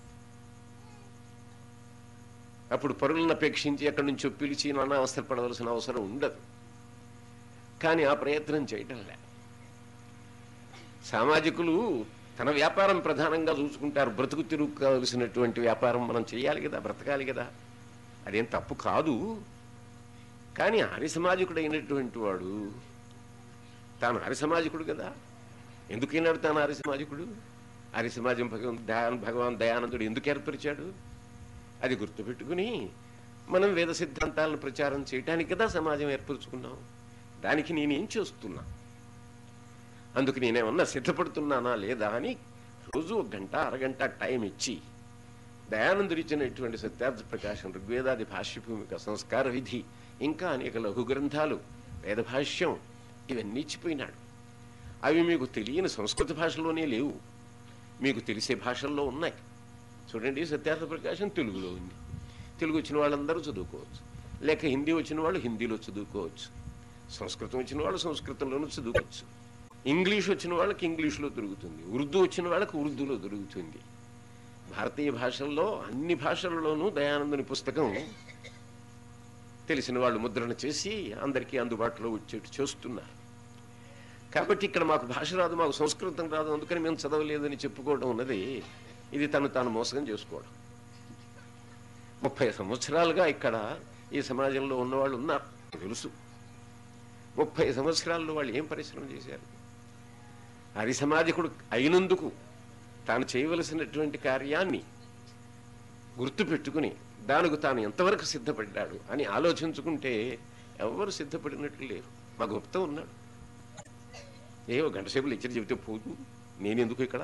అప్పుడు పరులను అపేక్షించి ఎక్కడి నుంచో పిలిచి నానా అవసరం పడవలసిన అవసరం ఉండదు కానీ ఆ ప్రయత్నం చేయటం లే సామాజికులు తన వ్యాపారం ప్రధానంగా చూసుకుంటారు బ్రతుకు తిరుగు కావలసినటువంటి వ్యాపారం మనం చేయాలి కదా బ్రతకాలి కదా అదేం తప్పు కాదు కానీ ఆర్య సమాజికుడు అయినటువంటి వాడు తాను ఆర్య సమాజికుడు కదా ఎందుకైనాడు తాను ఆర్య సమాజికుడు ఆర్య సమాజం భగవాన్ దయాన్ భగవాన్ దయానందుడు ఎందుకు ఏర్పరిచాడు అది గుర్తుపెట్టుకుని మనం వేద సిద్ధాంతాలను ప్రచారం చేయడానికి కదా సమాజం ఏర్పరచుకున్నాం దానికి నేనేం చేస్తున్నా అందుకు నేనేమన్నా సిద్ధపడుతున్నానా లేదా అని రోజు ఒక గంట అరగంట టైం ఇచ్చి దయానందుడు ఇచ్చినటువంటి సత్యార్థ ప్రకాశం ఋగ్వేదాది భాష్యభూమిక సంస్కార విధి ఇంకా అనేక లఘు గ్రంథాలు వేద భాష్యం ఇవన్నీ ఇచ్చిపోయినాడు అవి మీకు తెలియని సంస్కృత భాషలోనే లేవు మీకు తెలిసే భాషల్లో ఉన్నాయి చూడండి సత్యార్థ ప్రకాశం తెలుగులో ఉంది తెలుగు వచ్చిన వాళ్ళందరూ చదువుకోవచ్చు లేక హిందీ వచ్చిన వాళ్ళు హిందీలో చదువుకోవచ్చు సంస్కృతం వచ్చిన వాళ్ళు సంస్కృతంలోనూ చదువుకోవచ్చు ఇంగ్లీష్ వచ్చిన వాళ్ళకి ఇంగ్లీష్లో దొరుకుతుంది ఉర్దూ వచ్చిన వాళ్ళకి ఉర్దూలో దొరుకుతుంది భారతీయ భాషల్లో అన్ని భాషలలోనూ దయానందుని పుస్తకం తెలిసిన వాళ్ళు ముద్రణ చేసి అందరికీ అందుబాటులో వచ్చేట్టు చేస్తున్నారు కాబట్టి ఇక్కడ మాకు భాష రాదు మాకు సంస్కృతం రాదు అందుకని మేము చదవలేదని చెప్పుకోవడం ఉన్నది ఇది తను తాను మోసగం చేసుకోవడం ముప్పై సంవత్సరాలుగా ఇక్కడ ఈ సమాజంలో ఉన్నవాళ్ళు ఉన్నారు తెలుసు ముప్పై సంవత్సరాల్లో వాళ్ళు ఏం పరిశ్రమ చేశారు హరి సమాజకుడు అయినందుకు తాను చేయవలసినటువంటి కార్యాన్ని గుర్తుపెట్టుకుని దానికి తాను ఎంతవరకు సిద్ధపడ్డాడు అని ఆలోచించుకుంటే ఎవరు సిద్ధపడినట్లు లేరు మా గుప్త ఉన్నాడు ఏవో గంట సేపు లెక్చర్ చెబితే పోదు నేనెందుకు ఇక్కడ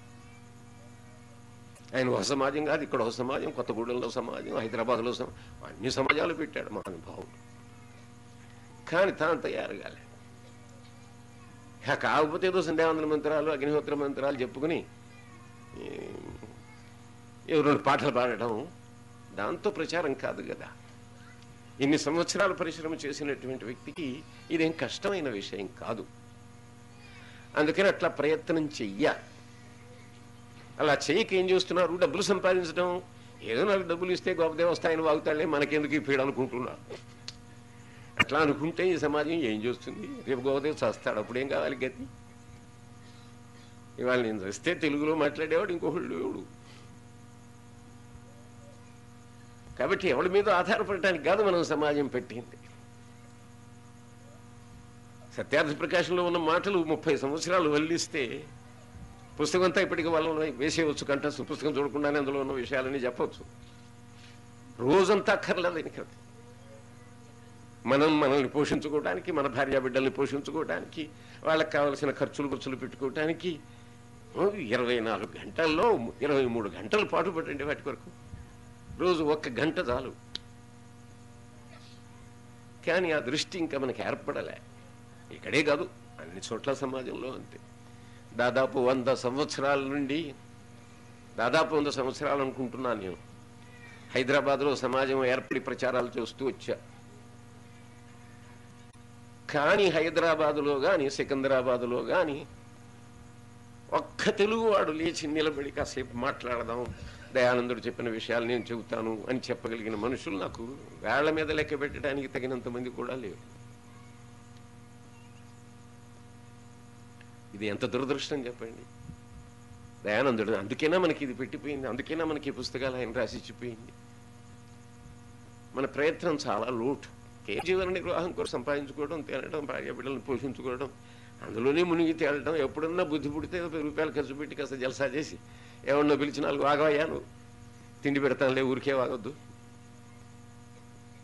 ఆయన ఒక సమాజం కాదు ఇక్కడ ఒక సమాజం కొత్తగూడెంలో సమాజం హైదరాబాద్లో సమాజం అన్ని సమాజాలు పెట్టాడు మా అనుభవం కానీ తాను తయారు కాలే ఇక కాకపోతే ఏదో సంధ్యావందన మంత్రాలు అగ్నిహోత్ర మంత్రాలు చెప్పుకుని ఈ, ఏవో రెండు పాటలు పాడటం దాంతో ప్రచారం కాదు కదా ఇన్ని సంవత్సరాలు పరిశ్రమ చేసినటువంటి వ్యక్తికి ఇదేం కష్టమైన విషయం కాదు అందుకని అట్లా ప్రయత్నం చెయ్యాలి అలా చేయక ఏం చేస్తున్నారు డబ్బులు సంపాదించడం ఏదో నాకు డబ్బులు ఇస్తే గొప్ప దేవస్థాయిని వాగుతాడే మనకెందుకు ఈ పీడ అనుకుంటున్నారు అట్లా అనుకుంటే ఈ సమాజం ఏం చేస్తుంది రేపు గోదేవ్ చస్తాడు అప్పుడు ఏం కావాలి గతి ఇవాళ నేను వస్తే తెలుగులో మాట్లాడేవాడు ఇంకొకళ్ళు లేవుడు కాబట్టి ఎవడి మీద ఆధారపడటానికి కాదు మనం సమాజం పెట్టింది సత్యార్థ ప్రకాశంలో ఉన్న మాటలు ముప్పై సంవత్సరాలు వల్లిస్తే పుస్తకం అంతా ఇప్పటికి వాళ్ళని వేసేయవచ్చు కంటెస్ట్ పుస్తకం చూడకుండానే అందులో ఉన్న విషయాలని చెప్పవచ్చు రోజంతా అక్కర్లేదు దీనికి అది. మనం మనల్ని పోషించుకోవడానికి మన భార్య బిడ్డల్ని పోషించుకోవడానికి వాళ్ళకి కావలసిన ఖర్చులు ఖర్చులు పెట్టుకోవడానికి ఓ, ఇరవై నాలుగు గంటల్లో ఇరవై మూడు గంటల పాటు పట్టండి వాటి కొరకు రోజు ఒక్క గంట చాలు కానీ ఆ దృష్టి ఇంకా మనకి ఏర్పడలే ఇక్కడే కాదు అన్ని చోట్ల సమాజంలో అంతే దాదాపు వంద సంవత్సరాల నుండి దాదాపు వంద సంవత్సరాలు అనుకుంటున్నాను నేను హైదరాబాద్లో సమాజం ఏర్పడి ప్రచారాలు చేస్తూ వచ్చా కానీ హైదరాబాదులో కానీ సికింద్రాబాదులో కానీ ఒక్క తెలుగువాడు లేచి నిలబడి కాసేపు మాట్లాడదాం దయానందుడు చెప్పిన విషయాలు నేను చెబుతాను అని చెప్పగలిగిన మనుషులు నాకు వేళ్ల మీద లెక్క పెట్టడానికి తగినంత మంది కూడా లేరు ఇది ఎంత దురదృష్టం చెప్పండి దయానందుడు అందుకేనా మనకి ఇది పెట్టిపోయింది అందుకేనా మనకి ఈ పుస్తకాలు ఆయన రాసిచ్చిపోయింది మన ప్రయత్నం చాలా లోటు కేవలం జీవన నిర్వాహం కూడా సంపాదించుకోవడం తినడం భార్య బిడ్డలను పోషించుకోవడం అందులోనే మునిగి తేలటం ఎప్పుడన్నా బుద్ధి పుడితే పది రూపాయలు ఖర్చు పెట్టి కాస్త జలసా చేసి ఎవరినో పిలిచి నాలుగు ఆగవయ్యా నువ్వు తిండి పెడతానులే ఊరికే వాగొద్దు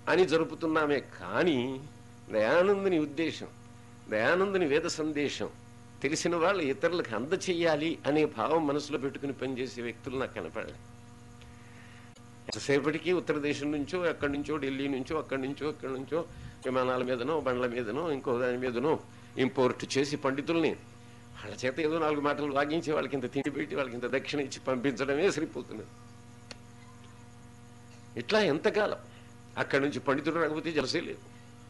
అని జరుపుతున్నామే కానీ దయానందుని ఉద్దేశం దయానందుని వేద సందేశం తెలిసిన వాళ్ళు ఇతరులకు అందచేయాలి అనే భావం మనసులో పెట్టుకుని పనిచేసే వ్యక్తులు నాకు కనపడలే ఎంతసేపటికి ఉత్తర దేశం నుంచో ఎక్కడి నుంచో ఢిల్లీ నుంచో అక్కడి నుంచో ఎక్కడి నుంచో విమానాల మీదనో బండ్ల మీదనో ఇంకో దాని మీదనో ఇంపోర్ట్ చేసి పండితుల్ని వాళ్ళ చేత ఏదో నాలుగు మాటలు వాగించి వాళ్ళకి ఇంత తిండి పెట్టి వాళ్ళకి ఇంత దక్షిణ ఇచ్చి పంపించడమే సరిపోతున్నది ఇట్లా ఎంతకాలం అక్కడి నుంచి పండితుడు రాకపోతే జలసే లేదు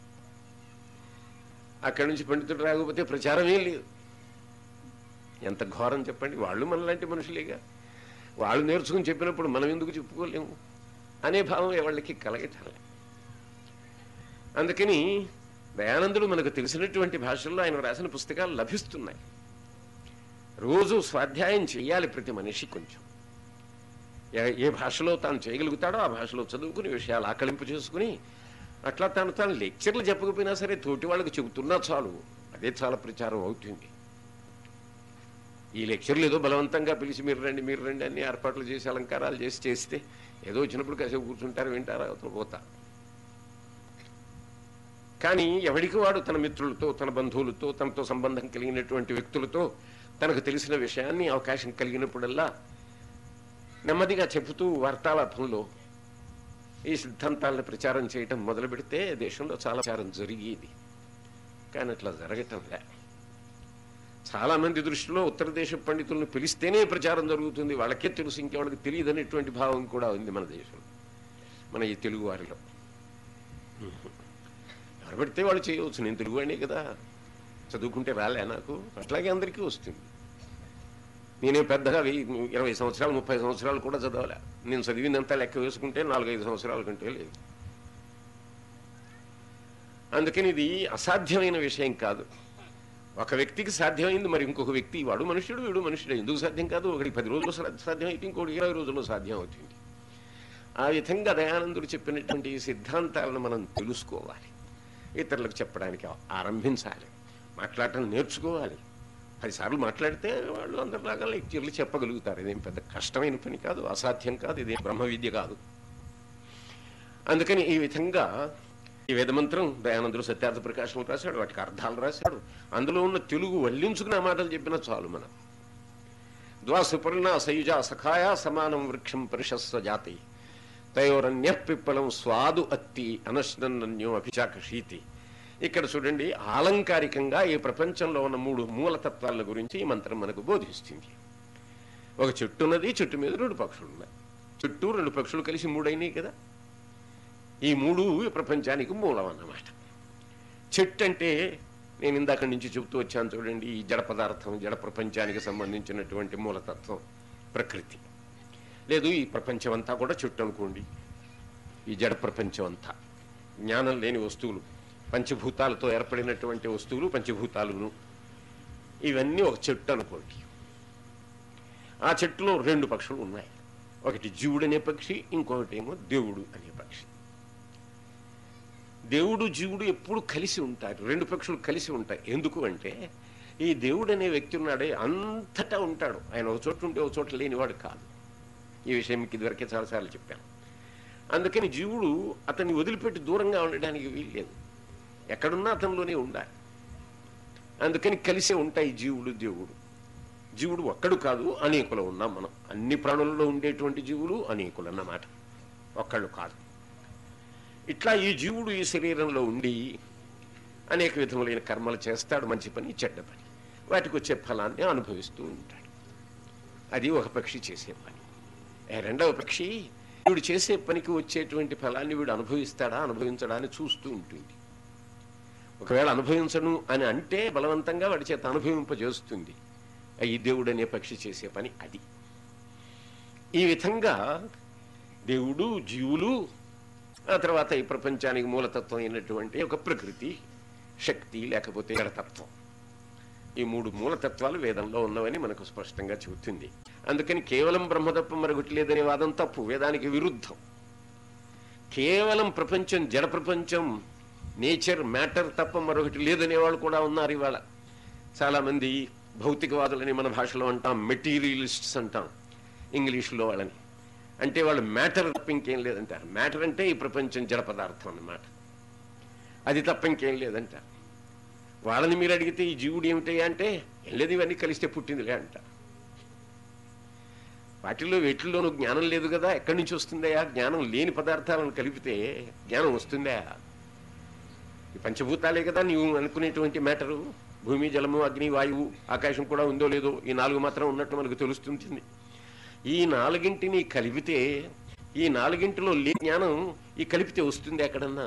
అక్కడి నుంచి పండితుడు రాకపోతే ప్రచారమే లేదు ఎంత ఘోరం చెప్పండి వాళ్ళు మనలాంటి మనుషులేగా వాళ్ళు నేర్చుకుని చెప్పినప్పుడు మనం ఎందుకు చెప్పుకోలేము అనే భావం ఎవళ్ళకి కలగటం అందుకని దయానందుడు మనకు తెలిసినటువంటి భాషల్లో ఆయన రాసిన పుస్తకాలు లభిస్తున్నాయి రోజు స్వాధ్యాయం చేయాలి ప్రతి మనిషి కొంచెం ఏ- ఏ భాషలో తాను చేయగలుగుతాడో ఆ భాషలో చదువుకుని విషయాలు ఆకలింపు చేసుకుని అట్లా తాను తాను లెక్చర్లు చెప్పకపోయినా సరే తోటి వాళ్ళకి చెబుతున్నా చాలు అదే చాలా ప్రచారం అవుతుంది ఈ లెక్చర్లు ఏదో బలవంతంగా పిలిచి మీరు రండి మీరు రండి అన్ని ఏర్పాట్లు చేసి అలంకారాలు చేసి చేస్తే ఏదో వచ్చినప్పుడు కాసేపు కూర్చుంటారు వింటారు అవతల పోతారు కానీ ఎవడికి వాడు తన మిత్రులతో తన బంధువులతో తనతో సంబంధం కలిగినటువంటి వ్యక్తులతో తనకు తెలిసిన విషయాన్ని అవకాశం కలిగినప్పుడల్లా నెమ్మదిగా చెబుతూ వార్తాలాపంలో ఈ సిద్ధాంతాలను ప్రచారం చేయటం మొదలు పెడితే దేశంలో చాలా ప్రచారం జరిగేది కానీ అట్లా జరగటం లే చాలా మంది దృష్టిలో ఉత్తర దేశ పండితులను పిలిస్తేనే ప్రచారం జరుగుతుంది వాళ్ళకే తెలుసు ఇంకెవాళ్ళకి తెలియదు అనేటువంటి భావం కూడా ఉంది మన దేశంలో మన ఈ తెలుగు వారిలో ఎవరు పెడితే వాళ్ళు చేయవచ్చు నేను తెలుగు వాడినే కదా చదువుకుంటే రాలే నాకు అట్లాగే అందరికీ వస్తుంది నేనే పెద్దగా వెయ్యి ఇరవై సంవత్సరాలు ముప్పై సంవత్సరాలు కూడా చదవలే నేను చదివినంత లెక్క వేసుకుంటే నాలుగైదు సంవత్సరాల కంటే లేదు అందుకని ఇది అసాధ్యమైన విషయం కాదు ఒక వ్యక్తికి సాధ్యమైంది మరి ఇంకొక వ్యక్తి వాడు మనుష్యుడు వీడు మనుష్యుడు ఎందుకు సాధ్యం కాదు ఒకటికి పది రోజులు సా- సాధ్యం అయితే ఇంకోటి ఇరవై రోజుల్లో సాధ్యం అవుతుంది ఆ విధంగా దయానందుడు చెప్పినటువంటి ఈ సిద్ధాంతాలను మనం తెలుసుకోవాలి ఇతరులకు చెప్పడానికి ఆరంభించాలి మాట్లాడటం నేర్చుకోవాలి పదిసార్లు మాట్లాడితే వాళ్ళు అందరిలాగా లెక్చర్లు చెప్పగలుగుతారు ఇదేం పెద్ద కష్టమైన పని కాదు అసాధ్యం కాదు ఇదేం బ్రహ్మ విద్య కాదు అందుకని ఈ విధంగా ఈ వేదమంత్రం దయానందుడు సత్యార్థ ప్రకాశం రాశాడు వాటికి అర్థాలు రాశాడు అందులో ఉన్న తెలుగు వల్లించుకున్న మాటలు చెప్పినా చాలు మనం ద్వాసుపర్ణ సయుజ సఖాయ సమానం వృక్షం పరిషస్వ జాతి తయోరన్య పిప్పలం స్వాదు అత్తి అనశ్నన్యో అభిచాకషీతి ఇక్కడ చూడండి ఆలంకారికంగా ఈ ప్రపంచంలో ఉన్న మూడు మూలతత్వాల గురించి ఈ మంత్రం మనకు బోధిస్తుంది ఒక చెట్టు ఉన్నది చెట్టు మీద రెండు పక్షులు ఉన్నాయి చుట్టూ రెండు పక్షులు కలిసి మూడైనాయి కదా ఈ మూడు ఈ ప్రపంచానికి మూలం అన్నమాట చెట్టు అంటే నేను ఇందాక నుంచి చెబుతూ వచ్చాను చూడండి ఈ జడ పదార్థం జడ ప్రపంచానికి సంబంధించినటువంటి మూలతత్వం ప్రకృతి లేదు ఈ ప్రపంచం అంతా కూడా చెట్టు అనుకోండి ఈ జడ ప్రపంచం అంతా జ్ఞానం లేని వస్తువులు పంచభూతాలతో ఏర్పడినటువంటి వస్తువులు పంచభూతాలను ఇవన్నీ ఒక చెట్టు అనుకోండి ఆ చెట్టులో రెండు పక్షులు ఉన్నాయి ఒకటి జీవుడు అనే పక్షి ఇంకొకటి ఏమో దేవుడు అనే పక్షి దేవుడు జీవుడు ఎప్పుడు కలిసి ఉంటారు రెండు పక్షులు కలిసి ఉంటాయి ఎందుకు అంటే ఈ దేవుడు అనే వ్యక్తి ఉన్నాడే అంతటా ఉంటాడు ఆయన ఒక చోట ఉంటే ఒక చోట లేనివాడు కాదు ఈ విషయం మీకు ఇదివరకే చాలాసార్లు చెప్పాను అందుకని జీవుడు అతన్ని వదిలిపెట్టి దూరంగా ఉండడానికి వీల్లేదు ఎక్కడున్నా అతనిలోనే ఉండాలి అందుకని కలిసే ఉంటాయి జీవుడు దేవుడు జీవుడు ఒక్కడు కాదు అనేకులు ఉన్నాం మనం అన్ని ప్రాణులలో ఉండేటువంటి జీవులు అనేకులు అన్నమాట ఒక్కళ్ళు కాదు ఇట్లా ఈ జీవుడు ఈ శరీరంలో ఉండి అనేక విధములైన కర్మలు చేస్తాడు మంచి పని చెడ్డ పని వాటికి వచ్చే ఫలాన్ని అనుభవిస్తూ ఉంటాడు అది ఒక పక్షి చేసే పని ఏ రెండవ పక్షి వీడు చేసే పనికి వచ్చేటువంటి ఫలాన్ని వీడు అనుభవిస్తాడా అనుభవించడా అని చూస్తూ ఉంటుంది ఒకవేళ అనుభవించను అని అంటే బలవంతంగా వాడి చేత అనుభవింపజేస్తుంది ఈ దేవుడు అనే పక్షి చేసే పని అది ఈ విధంగా దేవుడు జీవులు ఆ తర్వాత ఈ ప్రపంచానికి మూలతత్వం అయినటువంటి ఒక ప్రకృతి శక్తి లేకపోతే జడతత్వం ఈ మూడు మూలతత్వాలు వేదంలో ఉన్నవని మనకు స్పష్టంగా చెబుతుంది అందుకని కేవలం బ్రహ్మ తప్ప మరొకటి లేదనే వాదం తప్పు వేదానికి విరుద్ధం కేవలం ప్రపంచం జడ ప్రపంచం నేచర్ మ్యాటర్ తప్ప మరొకటి లేదనే వాళ్ళు కూడా ఉన్నారు ఇవాళ చాలామంది భౌతికవాదులని మన భాషలో అంటాం మెటీరియలిస్ట్స్ అంటాం ఇంగ్లీష్లో వాళ్ళని అంటే వాళ్ళు మ్యాటర్ తప్ప ఇంకేం లేదంటారు మ్యాటర్ అంటే ఈ ప్రపంచం జడ పదార్థం అన్నమాట అది తప్ప ఇంకేం లేదంటారు వాళ్ళని మీరు అడిగితే ఈ జీవుడు ఏమిటయ్యా అంటే ఏం లేదు ఇవన్నీ కలిస్తే పుట్టిందిలే అంటారు వాటిల్లో వేటిల్లోనూ జ్ఞానం లేదు కదా ఎక్కడి నుంచి వస్తుందయా జ్ఞానం లేని పదార్థాలను కలిపితే జ్ఞానం వస్తుందా ఈ పంచభూతాలే కదా నీవు అనుకునేటువంటి మ్యాటరు భూమి జలము అగ్ని వాయువు ఆకాశం కూడా ఉందో లేదో ఈ నాలుగు మాత్రం ఉన్నట్టు మనకు తెలుస్తుంది ఈ నాలుగింటిని కలిపితే ఈ నాలుగింటిలో లే జ్ఞానం ఈ కలిపితే వస్తుంది ఎక్కడన్నా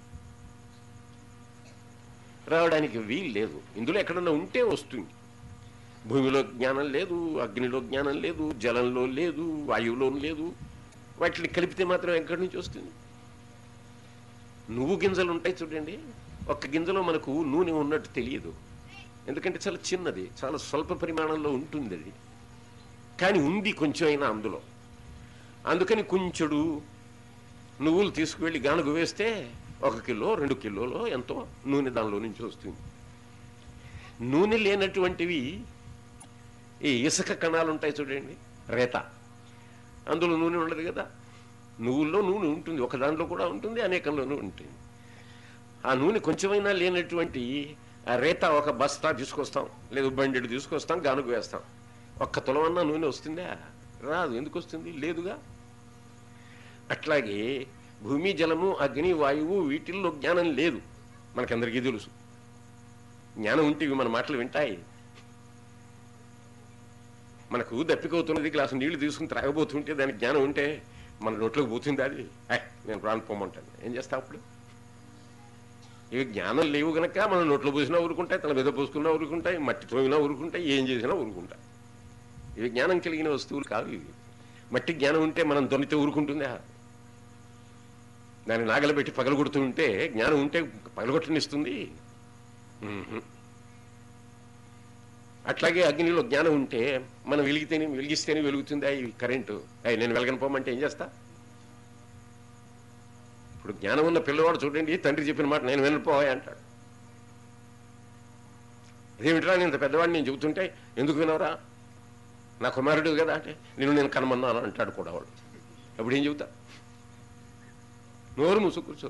రావడానికి వీలు లేదు ఇందులో ఎక్కడన్నా ఉంటే వస్తుంది భూమిలో జ్ఞానం లేదు అగ్నిలో జ్ఞానం లేదు జలంలో లేదు వాయువులో లేదు వాటిని కలిపితే మాత్రం ఎక్కడి నుంచి వస్తుంది నువ్వు గింజలు ఉంటాయి చూడండి ఒక్క గింజలో మనకు నూనె ఉన్నట్టు తెలియదు ఎందుకంటే చాలా చిన్నది చాలా స్వల్ప పరిమాణంలో ఉంటుంది అది కానీ ఉంది కొంచెం అయినా అందులో అందుకని కొంచెడు నువ్వులు తీసుకువెళ్ళి గానుగు వేస్తే ఒక కిలో రెండు కిలోలో ఎంతో నూనె దానిలో నుంచి వస్తుంది నూనె లేనటువంటివి ఈ ఇసుక కణాలు ఉంటాయి చూడండి రేత అందులో నూనె ఉండదు కదా నువ్వుల్లో నూనె ఉంటుంది ఒక దాంట్లో కూడా ఉంటుంది అనేకంలోనూ ఉంటుంది ఆ నూనె కొంచెమైనా లేనటువంటి ఆ రేత ఒక బస్తా తీసుకొస్తాం లేదు బండెడు తీసుకొస్తాం గానుగు వేస్తాం ఒక్క తులమన్నా నూనె వస్తుందా రాదు ఎందుకు వస్తుంది లేదుగా అట్లాగే భూమి జలము అగ్ని వాయువు వీటిల్లో జ్ఞానం లేదు మనకందరికీ తెలుసు జ్ఞానం ఉంటే ఇవి మన మాటలు వింటాయి మనకు దప్పికవుతున్నది గ్లాసు నీళ్లు తీసుకుని త్రాగబోతుంటే దానికి జ్ఞానం ఉంటే మన నోట్లోకి పోతుంది అది "ఐ, నేను ప్రాణం పోమంటాను ఏం చేస్తా అప్పుడు ఇవి జ్ఞానం లేవు గనక మనం నోట్లో పోసినా ఊరుకుంటాయి తన మీద పోసుకున్నా ఊరుకుంటాయి మట్టి తోమినా ఊరుకుంటాయి ఏం చేసినా ఊరుకుంటాయి ఇవి జ్ఞానం కలిగిన వస్తువులు కావు ఇవి మట్టి జ్ఞానం ఉంటే మనం దొనితే ఊరుకుంటుందా దాన్ని నాగలబెట్టి పగలగొడుతూ ఉంటే జ్ఞానం ఉంటే పగలగొట్టనిస్తుంది మ్మ్హ్. అట్లాగే అగ్నిలో జ్ఞానం ఉంటే మనం వెలిగితేనే వెలిగిస్తేనే వెలుగుతుందా ఈ కరెంటు అయ్యి నేను వెలగనిపోమంటే ఏం చేస్తా ఇప్పుడు జ్ఞానం ఉన్న పిల్లవాడు చూడండి తండ్రి చెప్పిన మాట నేను వినపోయా అంటాడు అదేమిట్రా నేను ఇంత పెద్దవాడిని నేను చెబుతుంటే ఎందుకు వినవరా నా కుమారుడు కదా అంటే నేను నేను కనమన్నాను అంటాడు కూడా వాడు అప్పుడు ఏం చెబుతా నోరు మూసు కూర్చో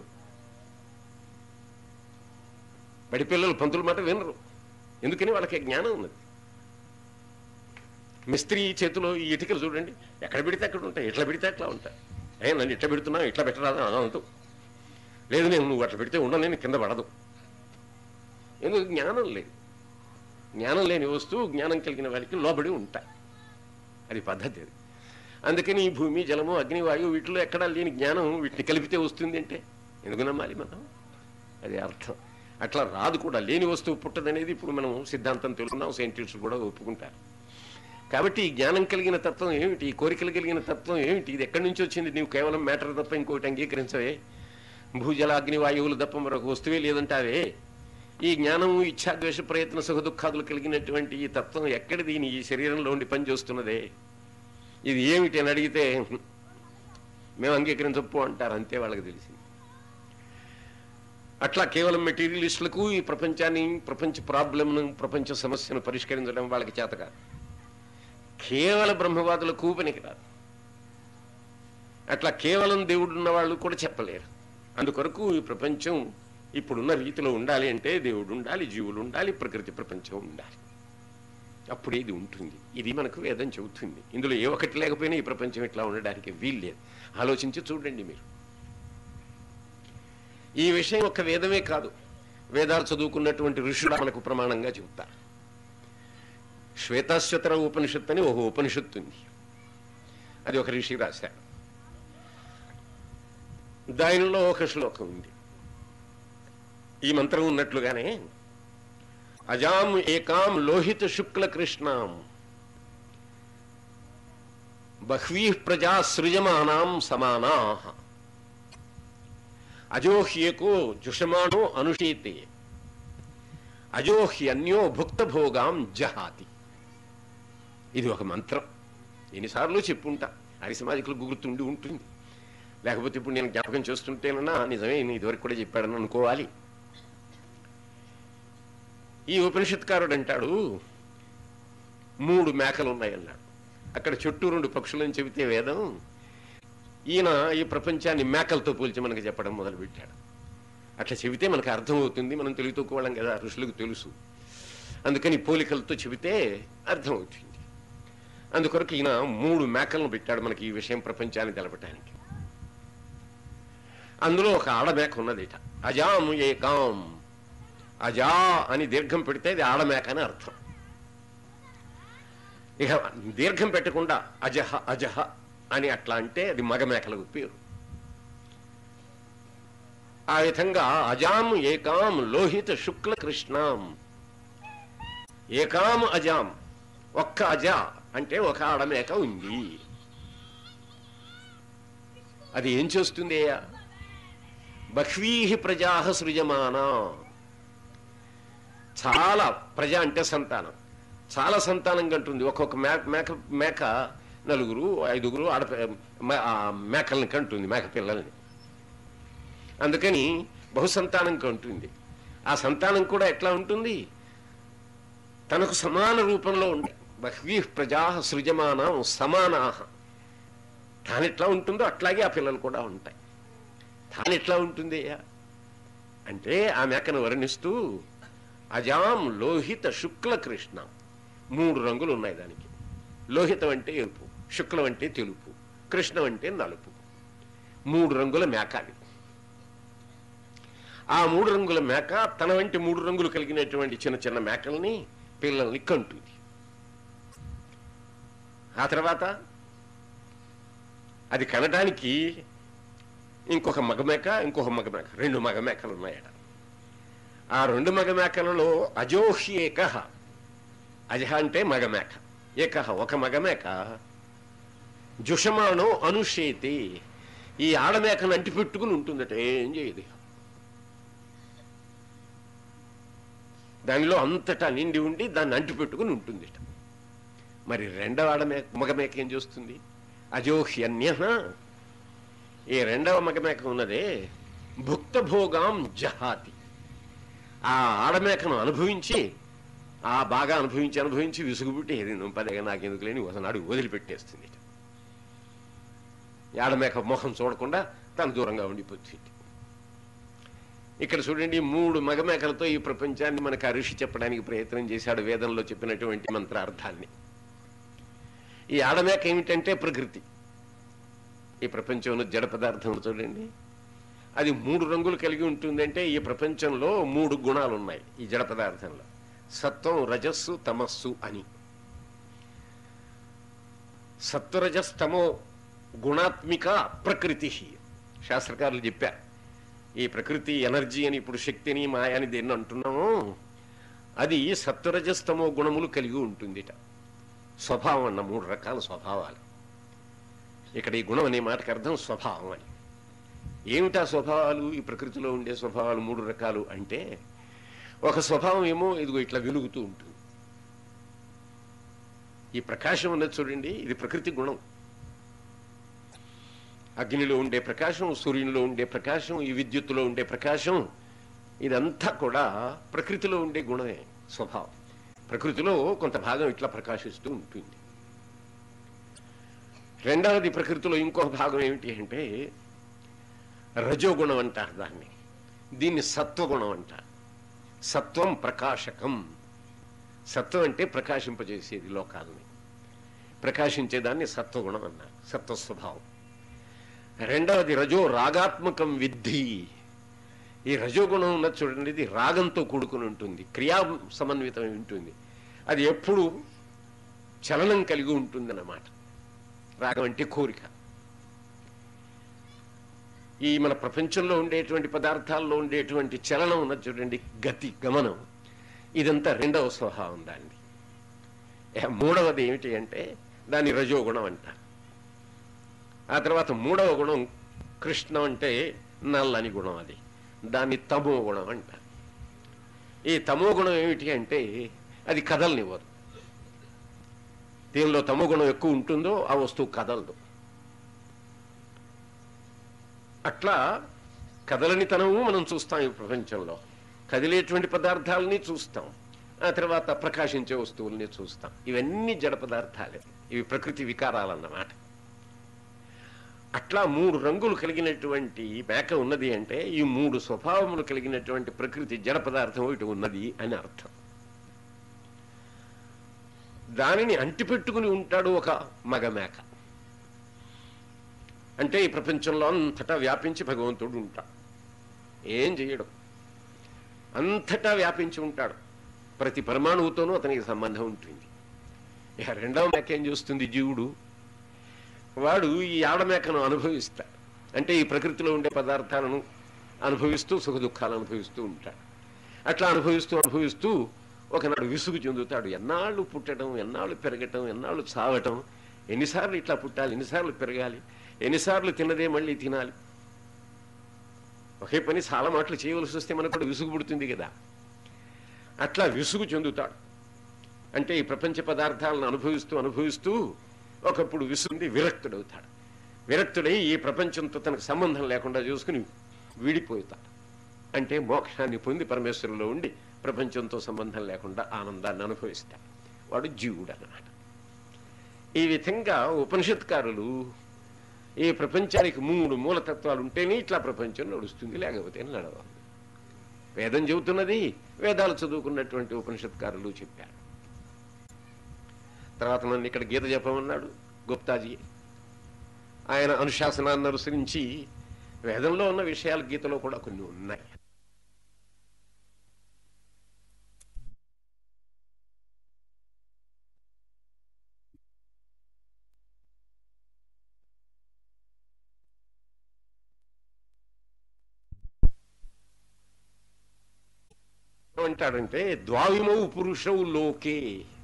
బడి పిల్లలు పంతుల మాట వినరు ఎందుకని వాళ్ళకి జ్ఞానం ఉన్నది మిస్త్రీ చేతిలో ఈ ఇటుకలు చూడండి ఎక్కడ పెడితే అక్కడ ఉంటాయి ఎట్లా పెడితే అట్లా ఉంటాయి ఏ నన్ను ఇట్లా పెడుతున్నావు ఇట్లా పెట్టరాదు అని అంటూ లేదు నేను నువ్వు అట్లా పెడితే ఉండను నేను కింద పడదు ఎందుకు జ్ఞానం లేదు జ్ఞానం లేని వస్తువు జ్ఞానం కలిగిన వారికి లోబడి ఉంటాయి అది పద్ధతి అది అందుకని ఈ భూమి జలము అగ్ని వాయువు వీటిలో ఎక్కడా లేని జ్ఞానం వీటిని కలిపితే వస్తుంది అంటే ఎందుకు నమ్మాలి మనం అది అర్థం అట్లా రాదు కూడా లేని వస్తువు పుట్టదనేది ఇప్పుడు మనం సిద్ధాంతం తెలుసుకున్నాం సైంటిస్టులు కూడా ఒప్పుకుంటారు కాబట్టి ఈ జ్ఞానం కలిగిన తత్వం ఏమిటి ఈ కోరికలు కలిగిన తత్వం ఏమిటి ఇది ఎక్కడి నుంచి వచ్చింది నీవు కేవలం మ్యాటర్ తప్ప ఇంకోటి అంగీకరించవే భూజల అగ్ని వాయువులు తప్ప మరొక వస్తువే లేదంటావే ఈ జ్ఞానము ఇచ్ఛాద్వేష ప్రయత్న సుఖ దుఃఖాదులు కలిగినటువంటి ఈ తత్వం ఎక్కడిది నీ ఈ శరీరంలో ఉండి పనిచేస్తున్నదే ఇది ఏమిటి అని అడిగితే మేము అంగీకరించప్పు అంటారు అంతే వాళ్ళకి తెలిసింది అట్లా కేవలం మెటీరియలిస్టులకు ఈ ప్రపంచాన్ని ప్రపంచ ప్రాబ్లంను ప్రపంచ సమస్యను పరిష్కరించడం వాళ్ళకి చేత కాదు కేవల బ్రహ్మవాదులకు పనికిరాదు అట్లా కేవలం దేవుడు ఉన్న వాళ్ళు కూడా చెప్పలేరు అందుకొరకు ఈ ప్రపంచం ఇప్పుడున్న రీతిలో ఉండాలి అంటే దేవుడు ఉండాలి జీవులు ఉండాలి ప్రకృతి ప్రపంచం ఉండాలి అప్పుడు ఇది ఉంటుంది ఇది మనకు వేదం చెబుతుంది ఇందులో ఏ ఒక్కటి లేకపోయినా ఈ ప్రపంచం ఇట్లా ఉండడానికి వీల్లేదు ఆలోచించి చూడండి మీరు ఈ విషయం ఒక వేదమే కాదు వేదాలు చదువుకున్నటువంటి ఋషులు మనకు ప్రమాణంగా చెబుతారు శ్వేతాశ్వతర ఉపనిషత్తు అని ఒక ఉపనిషత్తు ఉంది అది ఒక ఋషి రాశాడు దానిలో ఒక శ్లోకం ఉంది ఈ మంత్రం ఉన్నట్లుగానే అజాం ఏకాం లోహిత శుక్ల కృష్ణాం బహ్వీ ప్రజా సృజమానాం సమానా అజోహ్యేకో జుషమాణో అనుషేతే అజోహ్యన్యో భుక్తభోగాం జహాతి ఇది ఒక మంత్రం ఎన్నిసార్లు చెప్పుంటా హరిసమాజికులు గుర్తుండి ఉంటుంది లేకపోతే ఇప్పుడు నేను జ్ఞాపకం చేస్తుంటేనన్నా నిజమే నేను ఇదివరకు కూడా చెప్పాడని అనుకోవాలి ఈ ఉపనిషత్కారుడు అంటాడు మూడు మేకలు ఉన్నాయన్నాడు అక్కడ చుట్టూ రెండు పక్షులని చెబితే వేదం ఈయన ఈ ప్రపంచాన్ని మేకలతో పోల్చి మనకి చెప్పడం మొదలుపెట్టాడు అట్లా చెబితే మనకు అర్థమవుతుంది మనం తెలుగు తక్కువడం కదా ఋషులకు తెలుసు అందుకని పోలికలతో చెబితే అర్థమవుతుంది అందుకొరకు ఈయన మూడు మేకలను పెట్టాడు మనకి ఈ విషయం ప్రపంచాన్ని తెలపటానికి అందులో ఒక ఆడమేక ఉన్నదిట అజాం ఏకాం అజా అని దీర్ఘం పెడితే అది ఆడమేక అని అర్థం ఇక దీర్ఘం పెట్టకుండా అజహ అజహ అని అట్లా అంటే అది మగమేకలకు పేరు ఆ విధంగా అజాం ఏకాం లోహిత శుక్ల కృష్ణాం ఏకాం అజాం ఒక్క అజ అంటే ఒక ఆడమేక ఉంది అది ఏం చేస్తుంది బహ్వీ ప్రజా సృజమానా చాలా ప్రజ అంటే సంతానం చాలా సంతానం కంటుంది ఒక్కొక్క మేక మేక మేక నలుగురు ఐదుగురు ఆడ మేకల్ని కంటుంది మేక పిల్లల్ని అందుకని బహుసంతానం కంటుంది ఆ సంతానం కూడా ఎట్లా ఉంటుంది తనకు సమాన రూపంలో ఉండే బహ్వీ ప్రజా సృజమానం సమానాహ తాను ఎట్లా ఉంటుందో అట్లాగే ఆ పిల్లలు కూడా ఉంటాయి తాను ఎట్లా ఉంటుంది అంటే ఆ మేకను వర్ణిస్తూ అజాం లోహిత శుక్ల కృష్ణ మూడు రంగులు ఉన్నాయి దానికి లోహితం అంటే ఎరుపు శుక్లం అంటే తెలుపు కృష్ణం అంటే నలుపు మూడు రంగుల మేక అది ఆ మూడు రంగుల మేక తన వంటి మూడు రంగులు కలిగినటువంటి చిన్న చిన్న మేకల్ని పిల్లల్ని కంటుంది ఆ తర్వాత అది కనడానికి ఇంకొక మగమేక ఇంకొక మగమేక రెండు మగమేకలు ఉన్నాయట ఆ రెండు మగమేకలలో అజోహి ఏకహ అజహ అంటే మగమేక ఏకహ ఒక మగమేక జుషమానో అనుషేతి ఈ ఆడమేకను అంటిపెట్టుకుని ఉంటుందట ఏం చేయదు దానిలో అంతటా నిండి ఉండి దాన్ని అంటిపెట్టుకుని ఉంటుంది మరి రెండవ ఆడమే మగమేక ఏం చేస్తుంది అజోహ్యన్య ఈ రెండవ మగమేక ఉన్నదే భుక్త భోగాం జహాతి ఆ ఆడమేకను అనుభవించి ఆ బాగా అనుభవించి అనుభవించి విసుగుబుట్టి ఏది పదేగా నాకెందుకు లేని ఒకనాడు వదిలిపెట్టేస్తుంది ఈ ఆడమేక మొహం చూడకుండా తను దూరంగా ఉండిపోతుంది ఇక్కడ చూడండి మూడు మగమేకలతో ఈ ప్రపంచాన్ని మనకు ఆ ఋషి చెప్పడానికి ప్రయత్నం చేశాడు వేదంలో చెప్పినటువంటి మంత్రార్థాన్ని ఈ ఆడమేక ఏమిటంటే ప్రకృతి ఈ ప్రపంచంలో జడ పదార్థం చూడండి అది మూడు రంగులు కలిగి ఉంటుందంటే ఈ ప్రపంచంలో మూడు గుణాలు ఉన్నాయి ఈ జడ పదార్థంలో సత్వం రజస్సు తమస్సు అని సత్వరజస్తమో గుణాత్మిక ప్రకృతి శాస్త్రకారులు చెప్పారు ఈ ప్రకృతి ఎనర్జీ అని ఇప్పుడు శక్తిని మాయ అని దేన్ని అంటున్నామో అది సత్వరజస్తమో గుణములు కలిగి ఉంటుందిట స్వభావం అన్న మూడు రకాల స్వభావాలు ఇక్కడ ఈ గుణం అనే మాటకు అర్థం స్వభావం అని ఏమిటా స్వభావాలు ఈ ప్రకృతిలో ఉండే స్వభావాలు మూడు రకాలు అంటే ఒక స్వభావం ఏమో ఇదిగో ఇట్లా వెలుగుతూ ఉంటుంది ఈ ప్రకాశం ఉన్నది చూడండి ఇది ప్రకృతి గుణం అగ్నిలో ఉండే ప్రకాశం సూర్యునిలో ఉండే ప్రకాశం ఈ విద్యుత్తులో ఉండే ప్రకాశం ఇదంతా కూడా ప్రకృతిలో ఉండే గుణమే స్వభావం ప్రకృతిలో కొంత భాగం ఇట్లా ప్రకాశిస్తూ ఉంటుంది రెండవది ప్రకృతిలో ఇంకొక భాగం ఏమిటి అంటే రజోగుణం అంటారు దాన్ని దీన్ని సత్వగుణం అంటారు సత్వం ప్రకాశకం సత్వం అంటే ప్రకాశింపజేసేది లోకాలని ప్రకాశించేదాన్ని సత్వగుణం అన్నారు సత్వ స్వభావం రెండవది రజో రాగాత్మకం విద్ధి ఈ రజోగుణం ఉన్నది చూడండి ఇది రాగంతో కూడుకుని ఉంటుంది క్రియా సమన్వితమై ఉంటుంది అది ఎప్పుడు చలనం కలిగి ఉంటుందన్నమాట రాగం అంటే కోరిక ఈ మన ప్రపంచంలో ఉండేటువంటి పదార్థాల్లో ఉండేటువంటి చలనం ఉన్నది చూడండి గతి గమనం ఇదంతా రెండవ స్వభావం దాన్ని ఇక మూడవది ఏమిటి అంటే దాన్ని రజోగుణం అంటారు ఆ తర్వాత మూడవ గుణం కృష్ణం అంటే నల్లని గుణం అది దాన్ని తమో గుణం అంటారు ఈ తమో గుణం ఏమిటి అంటే అది కదలనివ్వదు దీనిలో తమో గుణం ఎక్కువ ఉంటుందో ఆ వస్తువు కదలదు అట్లా కదలనితనము మనం చూస్తాం ఈ ప్రపంచంలో కదిలేటువంటి పదార్థాలని చూస్తాం ఆ తర్వాత ప్రకాశించే వస్తువుల్ని చూస్తాం ఇవన్నీ జడ పదార్థాలే ఇవి ప్రకృతి వికారాలన్నమాట అట్లా మూడు రంగులు కలిగినటువంటి మేక ఉన్నది అంటే ఈ మూడు స్వభావములు కలిగినటువంటి ప్రకృతి జడ పదార్థం ఒకటి ఉన్నది అని అర్థం దానిని అంటిపెట్టుకుని ఉంటాడు ఒక మగ మేక అంటే ఈ ప్రపంచంలో అంతటా వ్యాపించి భగవంతుడు ఉంటాడు ఏం చేయడం అంతటా వ్యాపించి ఉంటాడు ప్రతి పరమాణువుతోనూ అతనికి సంబంధం ఉంటుంది ఇక రెండవ మేక ఏం చేస్తుంది జీవుడు వాడు ఈ ఆడమేకను అనుభవిస్తాడు అంటే ఈ ప్రకృతిలో ఉండే పదార్థాలను అనుభవిస్తూ సుఖ దుఃఖాలు అనుభవిస్తూ ఉంటాడు అట్లా అనుభవిస్తూ అనుభవిస్తూ ఒకనాడు విసుగు చెందుతాడు ఎన్నాళ్ళు పుట్టడం ఎన్నాళ్ళు పెరగటం ఎన్నాళ్ళు చావటం ఎన్నిసార్లు ఇట్లా పుట్టాలి ఎన్నిసార్లు పెరగాలి ఎన్నిసార్లు తిన్నదే మళ్ళీ తినాలి ఒకే పని చాలా మాటలు చేయవలసి వస్తే మనకు కూడా విసుగు పుడుతుంది కదా అట్లా విసుగు చెందుతాడు అంటే ఈ ప్రపంచ పదార్థాలను అనుభవిస్తూ అనుభవిస్తూ ఒకప్పుడు విసుండి విరక్తుడవుతాడు విరక్తుడై ఈ ప్రపంచంతో తనకు సంబంధం లేకుండా చూసుకుని వీడిపోతాడు అంటే మోక్షాన్ని పొంది పరమేశ్వరులో ఉండి ప్రపంచంతో సంబంధం లేకుండా ఆనందాన్ని అనుభవిస్తాడు వాడు జీవుడు అన్నమాట ఈ విధంగా ఉపనిషత్కారులు ఈ ప్రపంచానికి మూడు మూలతత్వాలు ఉంటేనే ఇట్లా ప్రపంచం నడుస్తుంది లేకపోతే నడవాలి వేదం చెబుతున్నది వేదాలు చదువుకున్నటువంటి ఉపనిషత్కారులు చెప్పారు తర్వాత నన్ను ఇక్కడ గీత చెప్పమన్నాడు గుప్తాజీ ఆయన అనుశాసనాన్ని అనుసరించి వేదంలో ఉన్న విషయాలు గీతలో కూడా కొన్ని ఉన్నాయి ఏమంటాడంటే ద్వావిమౌ పురుషౌ లోకే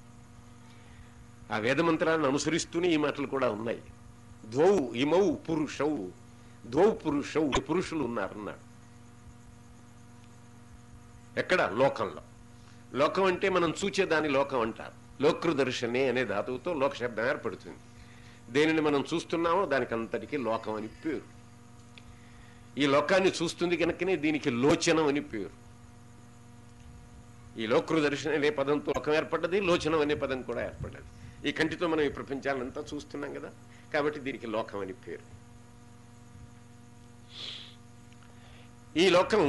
ఆ వేదమంత్రాన్ని అనుసరిస్తూనే ఈ మాటలు కూడా ఉన్నాయి ద్వౌ ఇమౌ పురుషౌ ద్వౌ పురుషౌ పురుషులు ఉన్నారన్నాడు ఎక్కడ లోకంలో లోకం అంటే మనం చూచేదాని లోకం అంటారు లోకృదర్శనే అనే ధాతువుతో లోక శబ్దం ఏర్పడుతుంది దేనిని మనం చూస్తున్నామో దానికి అంతటికి లోకం అని పేరు ఈ లోకాన్ని చూస్తుంది కనుకనే దీనికి లోచనం అని పేరు ఈ లోకృదర్శనం అనే పదంతో లోకం ఏర్పడ్డది లోచనం అనే పదం కూడా ఏర్పడ్డది ఈ కంటితో మనం ఈ ప్రపంచాలంతా చూస్తున్నాం కదా కాబట్టి దీనికి లోకం అని పేరు ఈ లోకం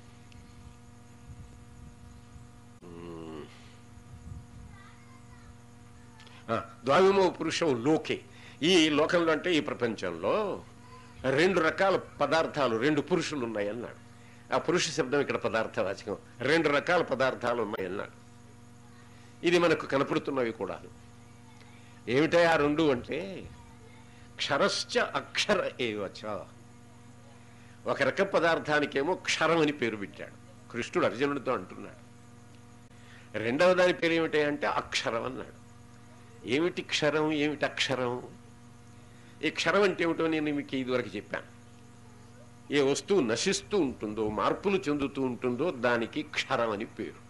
మ్మ్. ఆ, ద్వావిమో పురుషం లోకే ఈ లోకంలో అంటే ఈ ప్రపంచంలో రెండు రకాల పదార్థాలు రెండు పురుషులు ఉన్నాయి అన్నాడు ఆ పురుష శబ్దం ఇక్కడ పదార్థవాచకం రెండు రకాల పదార్థాలు ఉన్నాయి అన్నాడు ఇది మనకు కనపడుతున్నవి కూడా ఏమిటాయి ఆ రెండు అంటే క్షరశ్చ అక్షర ఏవచ ఒక రకం పదార్థానికేమో క్షరం అని పేరు పెట్టాడు కృష్ణుడు అర్జునుడితో అంటున్నాడు రెండవ దాని పేరు ఏమిటి అంటే అక్షరం అన్నాడు ఏమిటి క్షరం ఏమిటి అక్షరం ఈ క్షరం అంటే ఏమిటో నేను మీకు ఇదివరకు చెప్పాను ఏ వస్తువు నశిస్తూ ఉంటుందో మార్పులు చెందుతూ ఉంటుందో దానికి క్షరం అని పేరు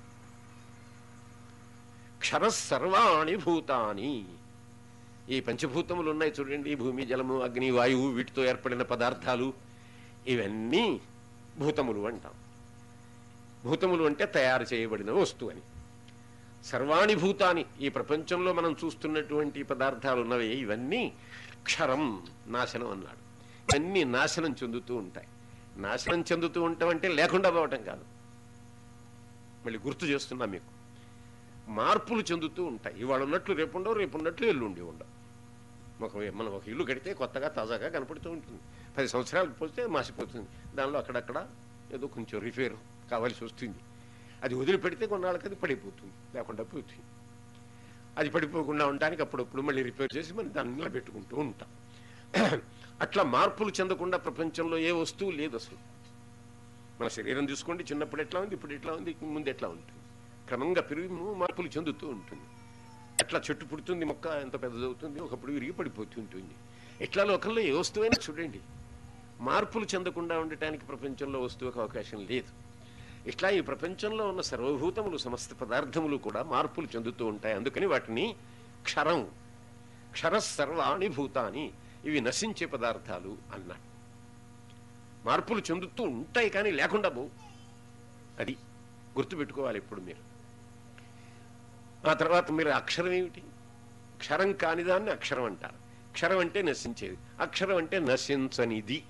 క్షర సర్వాణి భూతాని ఈ పంచభూతములు ఉన్నాయి చూడండి భూమి జలము అగ్ని వాయువు వీటితో ఏర్పడిన పదార్థాలు ఇవన్నీ భూతములు అంటాం భూతములు అంటే తయారు చేయబడిన వస్తువు అని సర్వాణి భూతాని ఈ ప్రపంచంలో మనం చూస్తున్నటువంటి పదార్థాలు ఉన్నవి ఇవన్నీ క్షరం నాశనం అన్నాడు ఇవన్నీ నాశనం చెందుతూ ఉంటాయి నాశనం చెందుతూ ఉంటాం అంటే లేకుండా పోవటం కాదు మళ్ళీ గుర్తు చేస్తున్నా మీకు మార్పులు చెందుతూ ఉంటాయి ఇవాళ ఉన్నట్లు రేపు ఉండవు రేపు ఉన్నట్లు ఎల్లుండి ఉండవు ఒక మనం ఒక ఇల్లు కడితే కొత్తగా తాజాగా కనపడుతూ ఉంటుంది పది సంవత్సరాలు పోతే మాసిపోతుంది దానిలో అక్కడక్కడ ఏదో కొంచెం రిపేర్ కావాల్సి వస్తుంది అది వదిలిపెడితే కొన్నాళ్ళకి అది పడిపోతుంది లేకుండా పోతుంది అది పడిపోకుండా ఉండడానికి అప్పుడప్పుడు మళ్ళీ రిపేర్ చేసి మనం దాన్ని నిలబెట్టుకుంటూ ఉంటాం అట్లా మార్పులు చెందకుండా ప్రపంచంలో ఏ వస్తువు లేదు అసలు మన శరీరం తీసుకోండి చిన్నప్పుడు ఎట్లా ఉంది ఇప్పుడు ఎట్లా ఉంది ముందు ఎట్లా ఉంటుంది క్రమంగా పెరిగి మార్పులు చెందుతూ ఉంటుంది ఎట్లా చెట్టు పుడుతుంది మొక్క ఎంత పెద్దదవుతుంది ఒకప్పుడు విరిగి పడిపోతూ ఉంటుంది ఎట్లా లోకంలో ఏ వస్తువైనా చూడండి మార్పులు చెందకుండా ఉండటానికి ప్రపంచంలో వస్తువుకు అవకాశం లేదు ఇట్లా ఈ ప్రపంచంలో ఉన్న సర్వభూతములు సమస్త పదార్థములు కూడా మార్పులు చెందుతూ ఉంటాయి అందుకని వాటిని క్షరం క్షర సర్వాణి భూతాని ఇవి నశించే పదార్థాలు అన్నాడు మార్పులు చెందుతూ ఉంటాయి కానీ లేకుండా పోవు అది గుర్తుపెట్టుకోవాలి ఇప్పుడు మీరు ఆ తర్వాత మీరు అక్షరం ఏమిటి క్షరం కాని దాన్ని అక్షరం అంటారు క్షరం అంటే నశించేది అక్షరం అంటే నశించనిది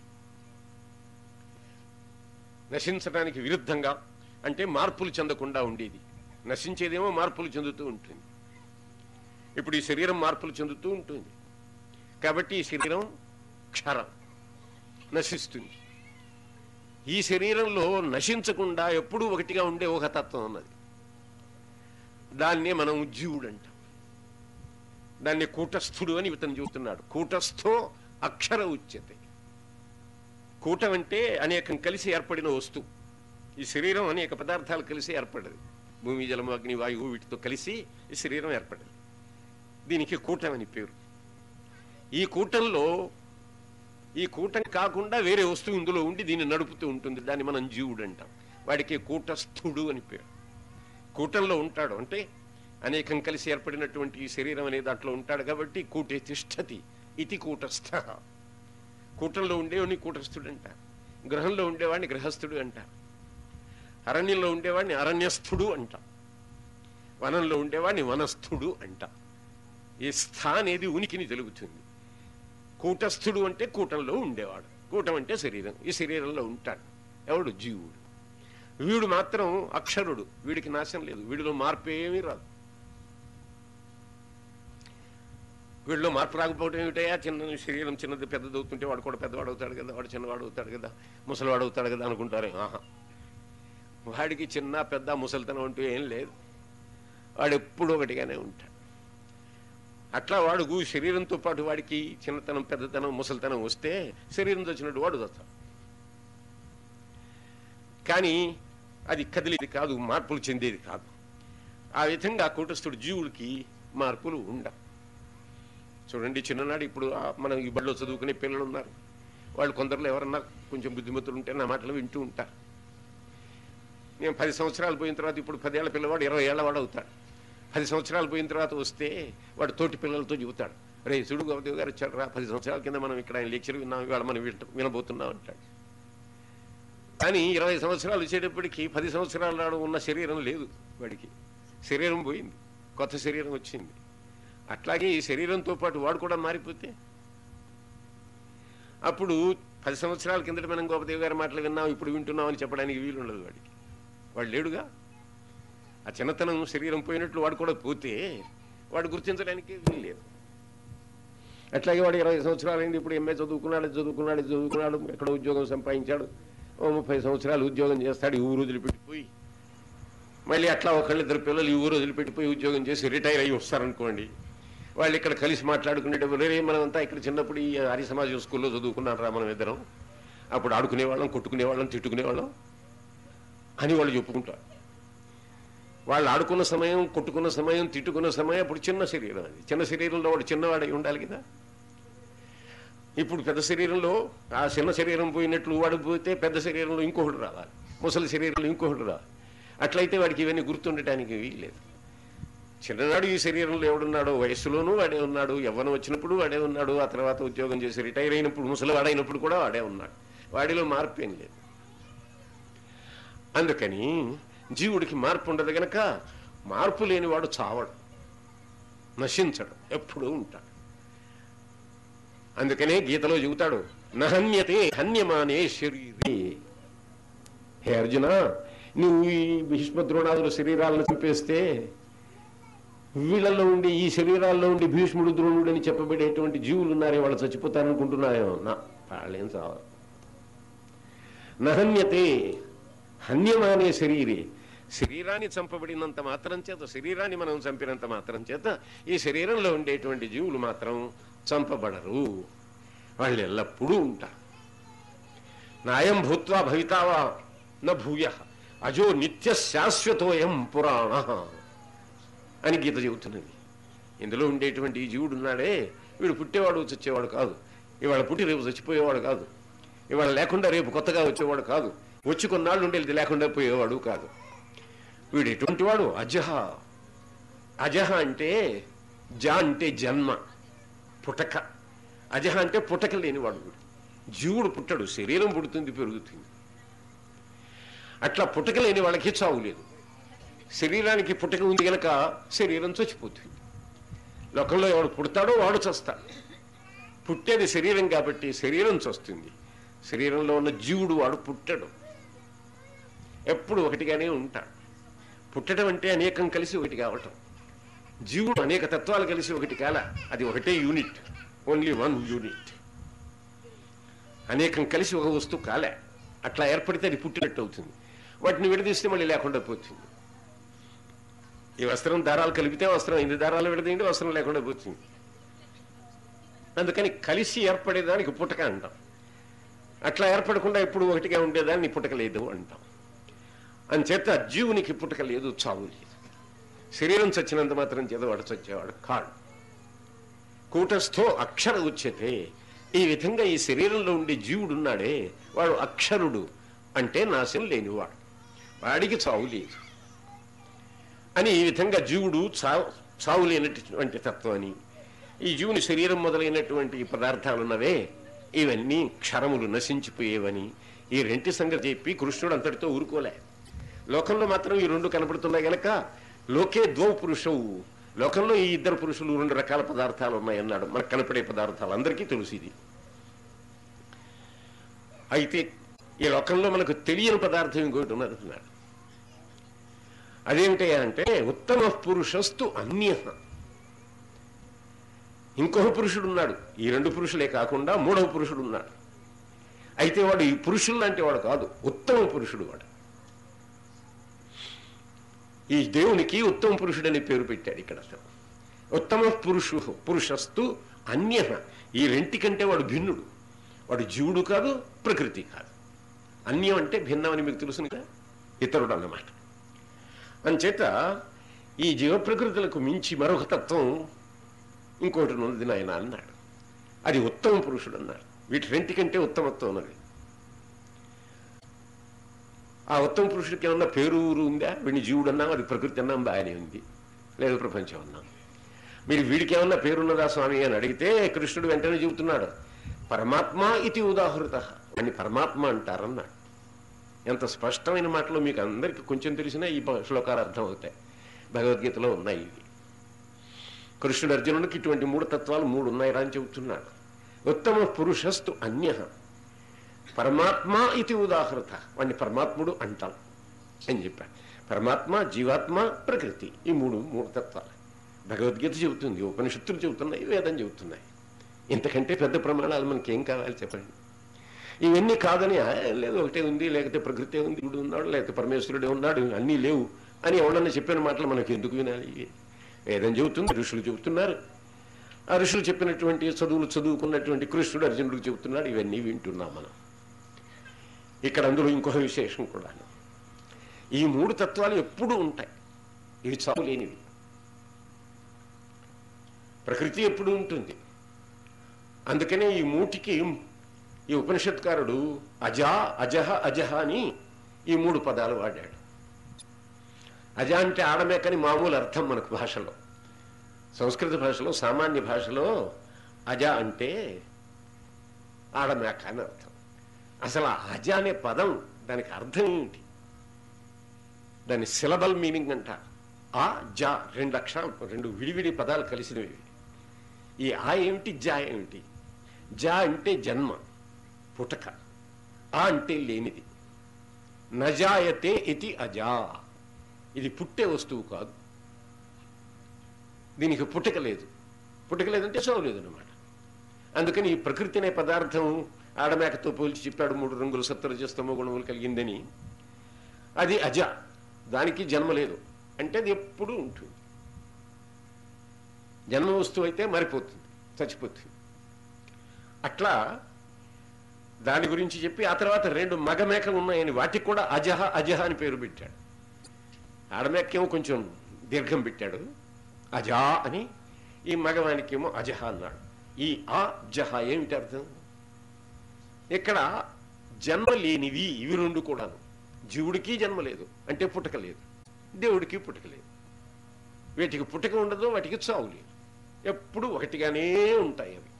నశించడానికి విరుద్ధంగా అంటే మార్పులు చెందకుండా ఉండేది నశించేదేమో మార్పులు చెందుతూ ఉంటుంది ఇప్పుడు ఈ శరీరం మార్పులు చెందుతూ ఉంటుంది కాబట్టి ఈ శరీరం క్షరం నశిస్తుంది ఈ శరీరంలో నశించకుండా ఎప్పుడూ ఒకటిగా ఉండే ఒక తత్వం ఉన్నది దాన్నే మనం జీవుడు అంటాం దాన్ని కూటస్థుడు అని ఇతను చెబుతున్నాడు కూటస్థో అక్షర ఉచ్యతే కూటం అంటే అనేకం కలిసి ఏర్పడిన వస్తువు ఈ శరీరం అనేక పదార్థాలు కలిసి ఏర్పడదు భూమి జలము అగ్ని వాయువు వీటితో కలిసి ఈ శరీరం ఏర్పడదు దీనికి కూటం అని పేరు ఈ కూటంలో ఈ కూటం కాకుండా వేరే వస్తువు ఇందులో ఉండి దీన్ని నడుపుతూ ఉంటుంది దాన్ని మనం జీవుడు అంటాం వాడికి కూటస్థుడు అని పేరు కూటంలో ఉంటాడు అంటే అనేకం కలిసి ఏర్పడినటువంటి ఈ శరీరం అనే దాంట్లో ఉంటాడు కాబట్టి కూటే తిష్టతి ఇది కూటస్థ కూటంలో ఉండేవాడిని కూటస్థుడు అంటారు గృహంలో ఉండేవాడిని గృహస్థుడు అంటారు అరణ్యంలో ఉండేవాడిని అరణ్యస్థుడు అంటాం వనంలో ఉండేవాడిని వనస్థుడు అంటాం ఈ స్థ అనేది ఉనికిని తెలుగుతుంది కూటస్థుడు అంటే కూటంలో ఉండేవాడు కూటం అంటే శరీరం ఈ శరీరంలో ఉంటాడు ఎవడు జీవుడు వీడు మాత్రం అక్షరుడు వీడికి నాశనం లేదు వీడిలో మార్పు ఏమీ రాదు వీడిలో మార్పు రాకపోవడం ఏమిటయా చిన్న శరీరం చిన్నది పెద్దది అవుతుంటే వాడు కూడా పెద్దవాడు అవుతాడు కదా వాడు చిన్నవాడు అవుతాడు కదా ముసలివాడు అవుతాడు కదా అనుకుంటారు ఆహా వాడికి చిన్న పెద్ద ముసలితనం అంటూ ఏం లేదు వాడు ఎప్పుడు ఒకటిగానే ఉంటాడు అట్లా వాడు శరీరంతో పాటు వాడికి చిన్నతనం పెద్దతనం ముసలితనం వస్తే శరీరం వచ్చినట్టు వాడు వస్తాడు కానీ అది కదిలేది కాదు మార్పులు చెందేది కాదు ఆ విధంగా కూటస్థుడు జీవుడికి మార్పులు ఉండవు చూడండి చిన్ననాడు ఇప్పుడు ఆ మనం ఈ బడిలో చదువుకునే పిల్లలు ఉన్నారు వాళ్ళు కొందరిలో ఎవరన్నా కొంచెం బుద్ధిమతులు ఉంటే నా మాటలు వింటూ ఉంటారు నేను పది సంవత్సరాలు పోయిన తర్వాత ఇప్పుడు పదేళ్ల పిల్లవాడు ఇరవై ఏళ్ల వాడు అవుతాడు పది సంవత్సరాలు పోయిన తర్వాత వస్తే వాడు తోటి పిల్లలతో చెబుతాడు రే సుడు గౌదేవ్ గారు వచ్చాడు రా పది సంవత్సరాల కింద మనం ఇక్కడ ఆయన లెక్చర్ విన్నాం ఇవాళ మనం వింట వినబోతున్నాం అంటాడు కానీ ఇరవై సంవత్సరాలు వచ్చేటప్పటికి పది సంవత్సరాల నాడు ఉన్న శరీరం లేదు వాడికి శరీరం పోయింది కొత్త శరీరం వచ్చింది అట్లాగే ఈ శరీరంతో పాటు వాడు కూడా మారిపోతే అప్పుడు పది సంవత్సరాల కిందట మనం గోపదేవి గారి మాటలు విన్నాం ఇప్పుడు వింటున్నాం అని చెప్పడానికి వీలు ఉండదు వాడికి వాడు లేడుగా ఆ చిన్నతనం శరీరం పోయినట్లు వాడు కూడా పోతే వాడు గుర్తించడానికి వీలు లేదు అట్లాగే వాడు ఇరవై సంవత్సరాలు అయింది ఇప్పుడు ఎంఏ చదువుకున్నాడు ఇది చదువుకున్నాడు ఇది చదువుకున్నాడు ఎక్కడ ఉద్యోగం సంపాదించాడు ఓ ముప్పై సంవత్సరాలు ఉద్యోగం చేస్తాడు ఈ ఊరు వదిలిపెట్టిపోయి మళ్ళీ అట్లా ఒకళ్ళిద్దరు పిల్లలు ఈ ఊరు వదిలిపెట్టిపోయి ఉద్యోగం చేసి రిటైర్ అయ్యి వస్తారనుకోండి వాళ్ళు ఇక్కడ కలిసి మాట్లాడుకునేటప్పుడు రే మనమంతా ఇక్కడ చిన్నప్పుడు ఈ హరి సమాజం స్కూల్లో చదువుకున్నాం రా మనం ఇద్దరం అప్పుడు ఆడుకునేవాళ్ళం కొట్టుకునేవాళ్ళం తిట్టుకునేవాళ్ళం అని వాళ్ళు చెప్పుకుంటారు వాళ్ళు ఆడుకున్న సమయం కొట్టుకున్న సమయం తిట్టుకున్న సమయం అప్పుడు చిన్న శరీరం అది చిన్న శరీరంలో వాడు చిన్నవాడై ఉండాలి కదా ఇప్పుడు పెద్ద శరీరంలో ఆ చిన్న శరీరం పోయినట్లు వాడు పోతే పెద్ద శరీరంలో ఇంకొకటి రావాలి ముసలి శరీరంలో ఇంకొకటి రావాలి అట్లయితే వాడికి ఇవన్నీ గుర్తుండటానికి వీల్లేదు చిన్ననాడు ఈ శరీరంలో ఎవడున్నాడో వయస్సులోనూ వాడే ఉన్నాడు యవ్వనం వచ్చినప్పుడు వాడే ఉన్నాడు ఆ తర్వాత ఉద్యోగం చేసి రిటైర్ అయినప్పుడు ముసలివాడైనప్పుడు కూడా వాడే ఉన్నాడు వాడిలో మార్పు ఏం లేదు అందుకని జీవుడికి మార్పు ఉండదు గనక మార్పు లేనివాడు చావడు నశించడు ఎప్పుడూ ఉంటాడు అందుకనే గీతలో చెబుతాడు నహన్యతే హన్యమానే శరీరే హే అర్జున నువ్వు ఈ భీష్మద్రోణాదుల శరీరాలను చంపేస్తే వీళ్ళల్లో ఉండి ఈ శరీరాల్లో ఉండి భీష్ముడు ద్రోణుడు అని చెప్పబడేటువంటి జీవులు ఉన్నారే వాళ్ళు చచ్చిపోతారనుకుంటున్నాయో నా వాళ్ళేం చావరు నహన్యతే హన్యమానే శరీరే శరీరాన్ని చంపబడినంత మాత్రం చేత శరీరాన్ని మనం చంపినంత మాత్రం చేత ఈ శరీరంలో ఉండేటువంటి జీవులు మాత్రం చంపబడరు వాళ్ళు ఎల్లప్పుడూ ఉంటారు నాయం భూత్వా భవితావా న భూయ అజో నిత్య శాశ్వతోయం పురాణ అని గీత చెబుతున్నది ఇందులో ఉండేటువంటి ఈ జీవుడు ఉన్నాడే వీడు పుట్టేవాడు చచ్చేవాడు కాదు ఇవాళ పుట్టి రేపు చచ్చిపోయేవాడు కాదు ఇవాళ లేకుండా రేపు కొత్తగా వచ్చేవాడు కాదు వచ్చి కొన్నాళ్ళు ఉండేది లేకుండా పోయేవాడు కాదు వీడు ఎటువంటి వాడు అజహ అజహ అంటే జ అంటే జన్మ పుటక అజహ అంటే పుటక లేనివాడు వీడు జీవుడు పుట్టడు శరీరం పుడుతుంది పెరుగుతుంది అట్లా పుటక లేని వాళ్ళకి చావు లేదు శరీరానికి పుట్టక ఉంది గనక శరీరం చచ్చిపోతుంది లోకంలో ఎవడు పుడతాడో వాడు చస్తాడు పుట్టేది శరీరం కాబట్టి శరీరం చస్తుంది శరీరంలో ఉన్న జీవుడు వాడు పుట్టడు ఎప్పుడు ఒకటిగానే ఉంటాడు పుట్టడం అంటే అనేకం కలిసి ఒకటి కావటం జీవుడు అనేక తత్వాలు కలిసి ఒకటి కాల అది ఒకటే యూనిట్ ఓన్లీ వన్ యూనిట్ అనేకం కలిసి ఒక వస్తువు కాలే అట్లా ఏర్పడితే అది పుట్టినట్టు అవుతుంది వాటిని విడదీస్తే మళ్ళీ లేకుండా పోతుంది ఈ వస్త్రం దారాలు కలిపితే వస్త్రం ఎన్ని దారాలు విడదీయండి వస్త్రం లేకుండా పోతుంది అందుకని కలిసి ఏర్పడేదానికి పుట్టక అంటాం అట్లా ఏర్పడకుండా ఎప్పుడు ఒకటిగా ఉండేదాన్ని పుట్టక లేదు అంటాం అంచేత జీవునికి పుట్టక లేదు చావు లేదు శరీరం చచ్చినంత మాత్రం చేత వాడు చచ్చేవాడు కాడు కూటస్థో అక్షర ఉచ్యతే ఈ విధంగా ఈ శరీరంలో ఉండే జీవుడు ఉన్నాడే వాడు అక్షరుడు అంటే నాశం లేనివాడు వాడికి చావు లేదు అని ఈ విధంగా జీవుడు చావు చావు లేనటువంటి తత్వం అని ఈ జీవుని శరీరం మొదలైనటువంటి ఈ పదార్థాలు ఉన్నవే ఇవన్నీ క్షరములు నశించిపోయేవని ఈ రెంటి సంగతి చెప్పి కృష్ణుడు అంతటితో ఊరుకోలే లోకంలో మాత్రం ఈ రెండు కనబడుతున్నాయి గనక లోకే ద్వౌ పురుషవు లోకంలో ఈ ఇద్దరు పురుషులు రెండు రకాల పదార్థాలు ఉన్నాయన్నాడు మనకు కనపడే పదార్థాలు అందరికీ తెలుసు ఇది అయితే ఈ లోకంలో మనకు తెలియని పదార్థం ఇంకోటి ఉన్నది అన్నాడు అదేమిటయ్యా అంటే ఉత్తమ పురుషస్తు అన్య ఇంకొక పురుషుడు ఉన్నాడు ఈ రెండు పురుషులే కాకుండా మూడవ పురుషుడు ఉన్నాడు అయితే వాడు ఈ పురుషులు లాంటి వాడు కాదు ఉత్తమ పురుషుడు వాడు ఈ దేవునికి ఉత్తమ పురుషుడని పేరు పెట్టాడు ఇక్కడ అసలు ఉత్తమ పురుషు పురుషస్తు అన్య ఈ రెంటి కంటే వాడు భిన్నుడు వాడు జీవుడు కాదు ప్రకృతి కాదు అన్యం అంటే భిన్నం అని మీకు తెలుసును కదా ఇతరుడు అన్నమాట అంచేత ఈ జీవ ప్రకృతులకు మించి మరొక తత్వం ఇంకోటి ఉన్నది నాయన అన్నాడు అది ఉత్తమ పురుషుడు అన్నాడు వీటి రెంటి కంటే ఉత్తమత్వం ఉన్నది ఆ ఉత్తమ పురుషుడికి ఏమన్నా పేరు ఊరు ఉందా వీడిని జీవుడు అన్నాం అది ప్రకృతి అన్నాం బాగానే ఉంది లేదు ప్రపంచం అన్నాం మీరు వీడికి ఏమన్నా పేరున్నదా స్వామి అని అడిగితే కృష్ణుడు వెంటనే చెబుతున్నాడు పరమాత్మ ఇది ఉదాహృత అని పరమాత్మ అంటారన్నాడు ఎంత స్పష్టమైన మాటలో మీకు అందరికీ కొంచెం తెలిసినా ఈ శ్లోకాలు అర్థం అవుతాయి భగవద్గీతలో ఉన్నాయి ఇవి కృష్ణుడు అర్జునుడికి ఇటువంటి మూడు తత్వాలు మూడు ఉన్నాయిరా అని చెబుతున్నాడు ఉత్తమ పురుషస్తు అన్య పరమాత్మ ఇది ఉదాహృత వాడిని పరమాత్ముడు అంటాం అని చెప్పాడు పరమాత్మ జీవాత్మ ప్రకృతి ఈ మూడు మూడు తత్వాలు భగవద్గీత చెబుతుంది ఉపనిషత్తులు చెబుతున్నాయి వేదం చెబుతున్నాయి ఇంతకంటే పెద్ద ప్రమాణాలు మనకి ఏం కావాలి చెప్పండి ఇవన్నీ కాదని "ఆ, లేదు ఒకటే ఉంది లేకపోతే ప్రకృతి ఉంది ఇప్పుడు ఉన్నాడు లేకపోతే పరమేశ్వరుడే ఉన్నాడు అన్నీ లేవు అని ఎవడన్నా చెప్పిన మాటలు మనకి ఎందుకు వినాలి ఇవి? వేదం చెబుతుంది ఋషులు చెబుతున్నారు ఆ ఋషులు చెప్పినటువంటి చదువులు చదువుకున్నటువంటి కృష్ణుడు అర్జునుడికి చెబుతున్నాడు ఇవన్నీ వింటున్నాం మనం ఇక్కడ అందులో ఇంకొక విశేషం కూడా ఈ మూడు తత్వాలు ఎప్పుడూ ఉంటాయి ఇవి చావు లేనివి ప్రకృతి ఎప్పుడు ఉంటుంది అందుకనే ఈ మూటికి ఈ ఉపనిషత్కారుడు అజా అజహ అజహ అని ఈ మూడు పదాలు వాడాడు అజ అంటే ఆడమేకని మామూలు అర్థం మనకు భాషలో సంస్కృత భాషలో సామాన్య భాషలో అజ అంటే ఆడమేక అని అర్థం అసలు ఆ అజ అనే పదం దానికి అర్థం ఏమిటి దాని సిలబల్ మీనింగ్ అంట ఆ జా రెండు అక్షరాలు రెండు విడివిడి పదాలు కలిసినవి ఈ ఆ ఏమిటి జా ఏమిటి జా అంటే జన్మ పుటక ఆ అంటే లేనిది నజాయతే ఇది అజా ఇది పుట్టే వస్తువు కాదు దీనికి పుట్టక లేదు పుట్టక లేదంటే చావు లేదు అనమాట అందుకని ఈ ప్రకృతి అనే పదార్థం ఆడమేకతో పోల్చి చెప్పాడు మూడు రంగులు సత్వరజస్తమో గుణములు కలిగిందని అది అజ దానికి జన్మ లేదు అంటే అది ఎప్పుడూ ఉంటుంది జన్మ వస్తువు అయితే మారిపోతుంది చచ్చిపోతుంది అట్లా దాని గురించి చెప్పి ఆ తర్వాత రెండు మగ మేకలు ఉన్నాయని వాటికి కూడా అజహ అజహ అని పేరు పెట్టాడు ఆడమేకేమో కొంచెం దీర్ఘం పెట్టాడు అజా అని ఈ మగవానికేమో అజహ అన్నాడు ఈ ఆ జహ ఏమిటి అర్థం ఇక్కడ జన్మ లేనివి ఇవి రెండు కూడాను జీవుడికి జన్మ లేదు అంటే పుట్టక లేదు దేవుడికి పుట్టక లేదు వీటికి పుట్టక ఉండదు వాటికి చావు లేదు ఎప్పుడు ఒకటిగానే ఉంటాయి అవి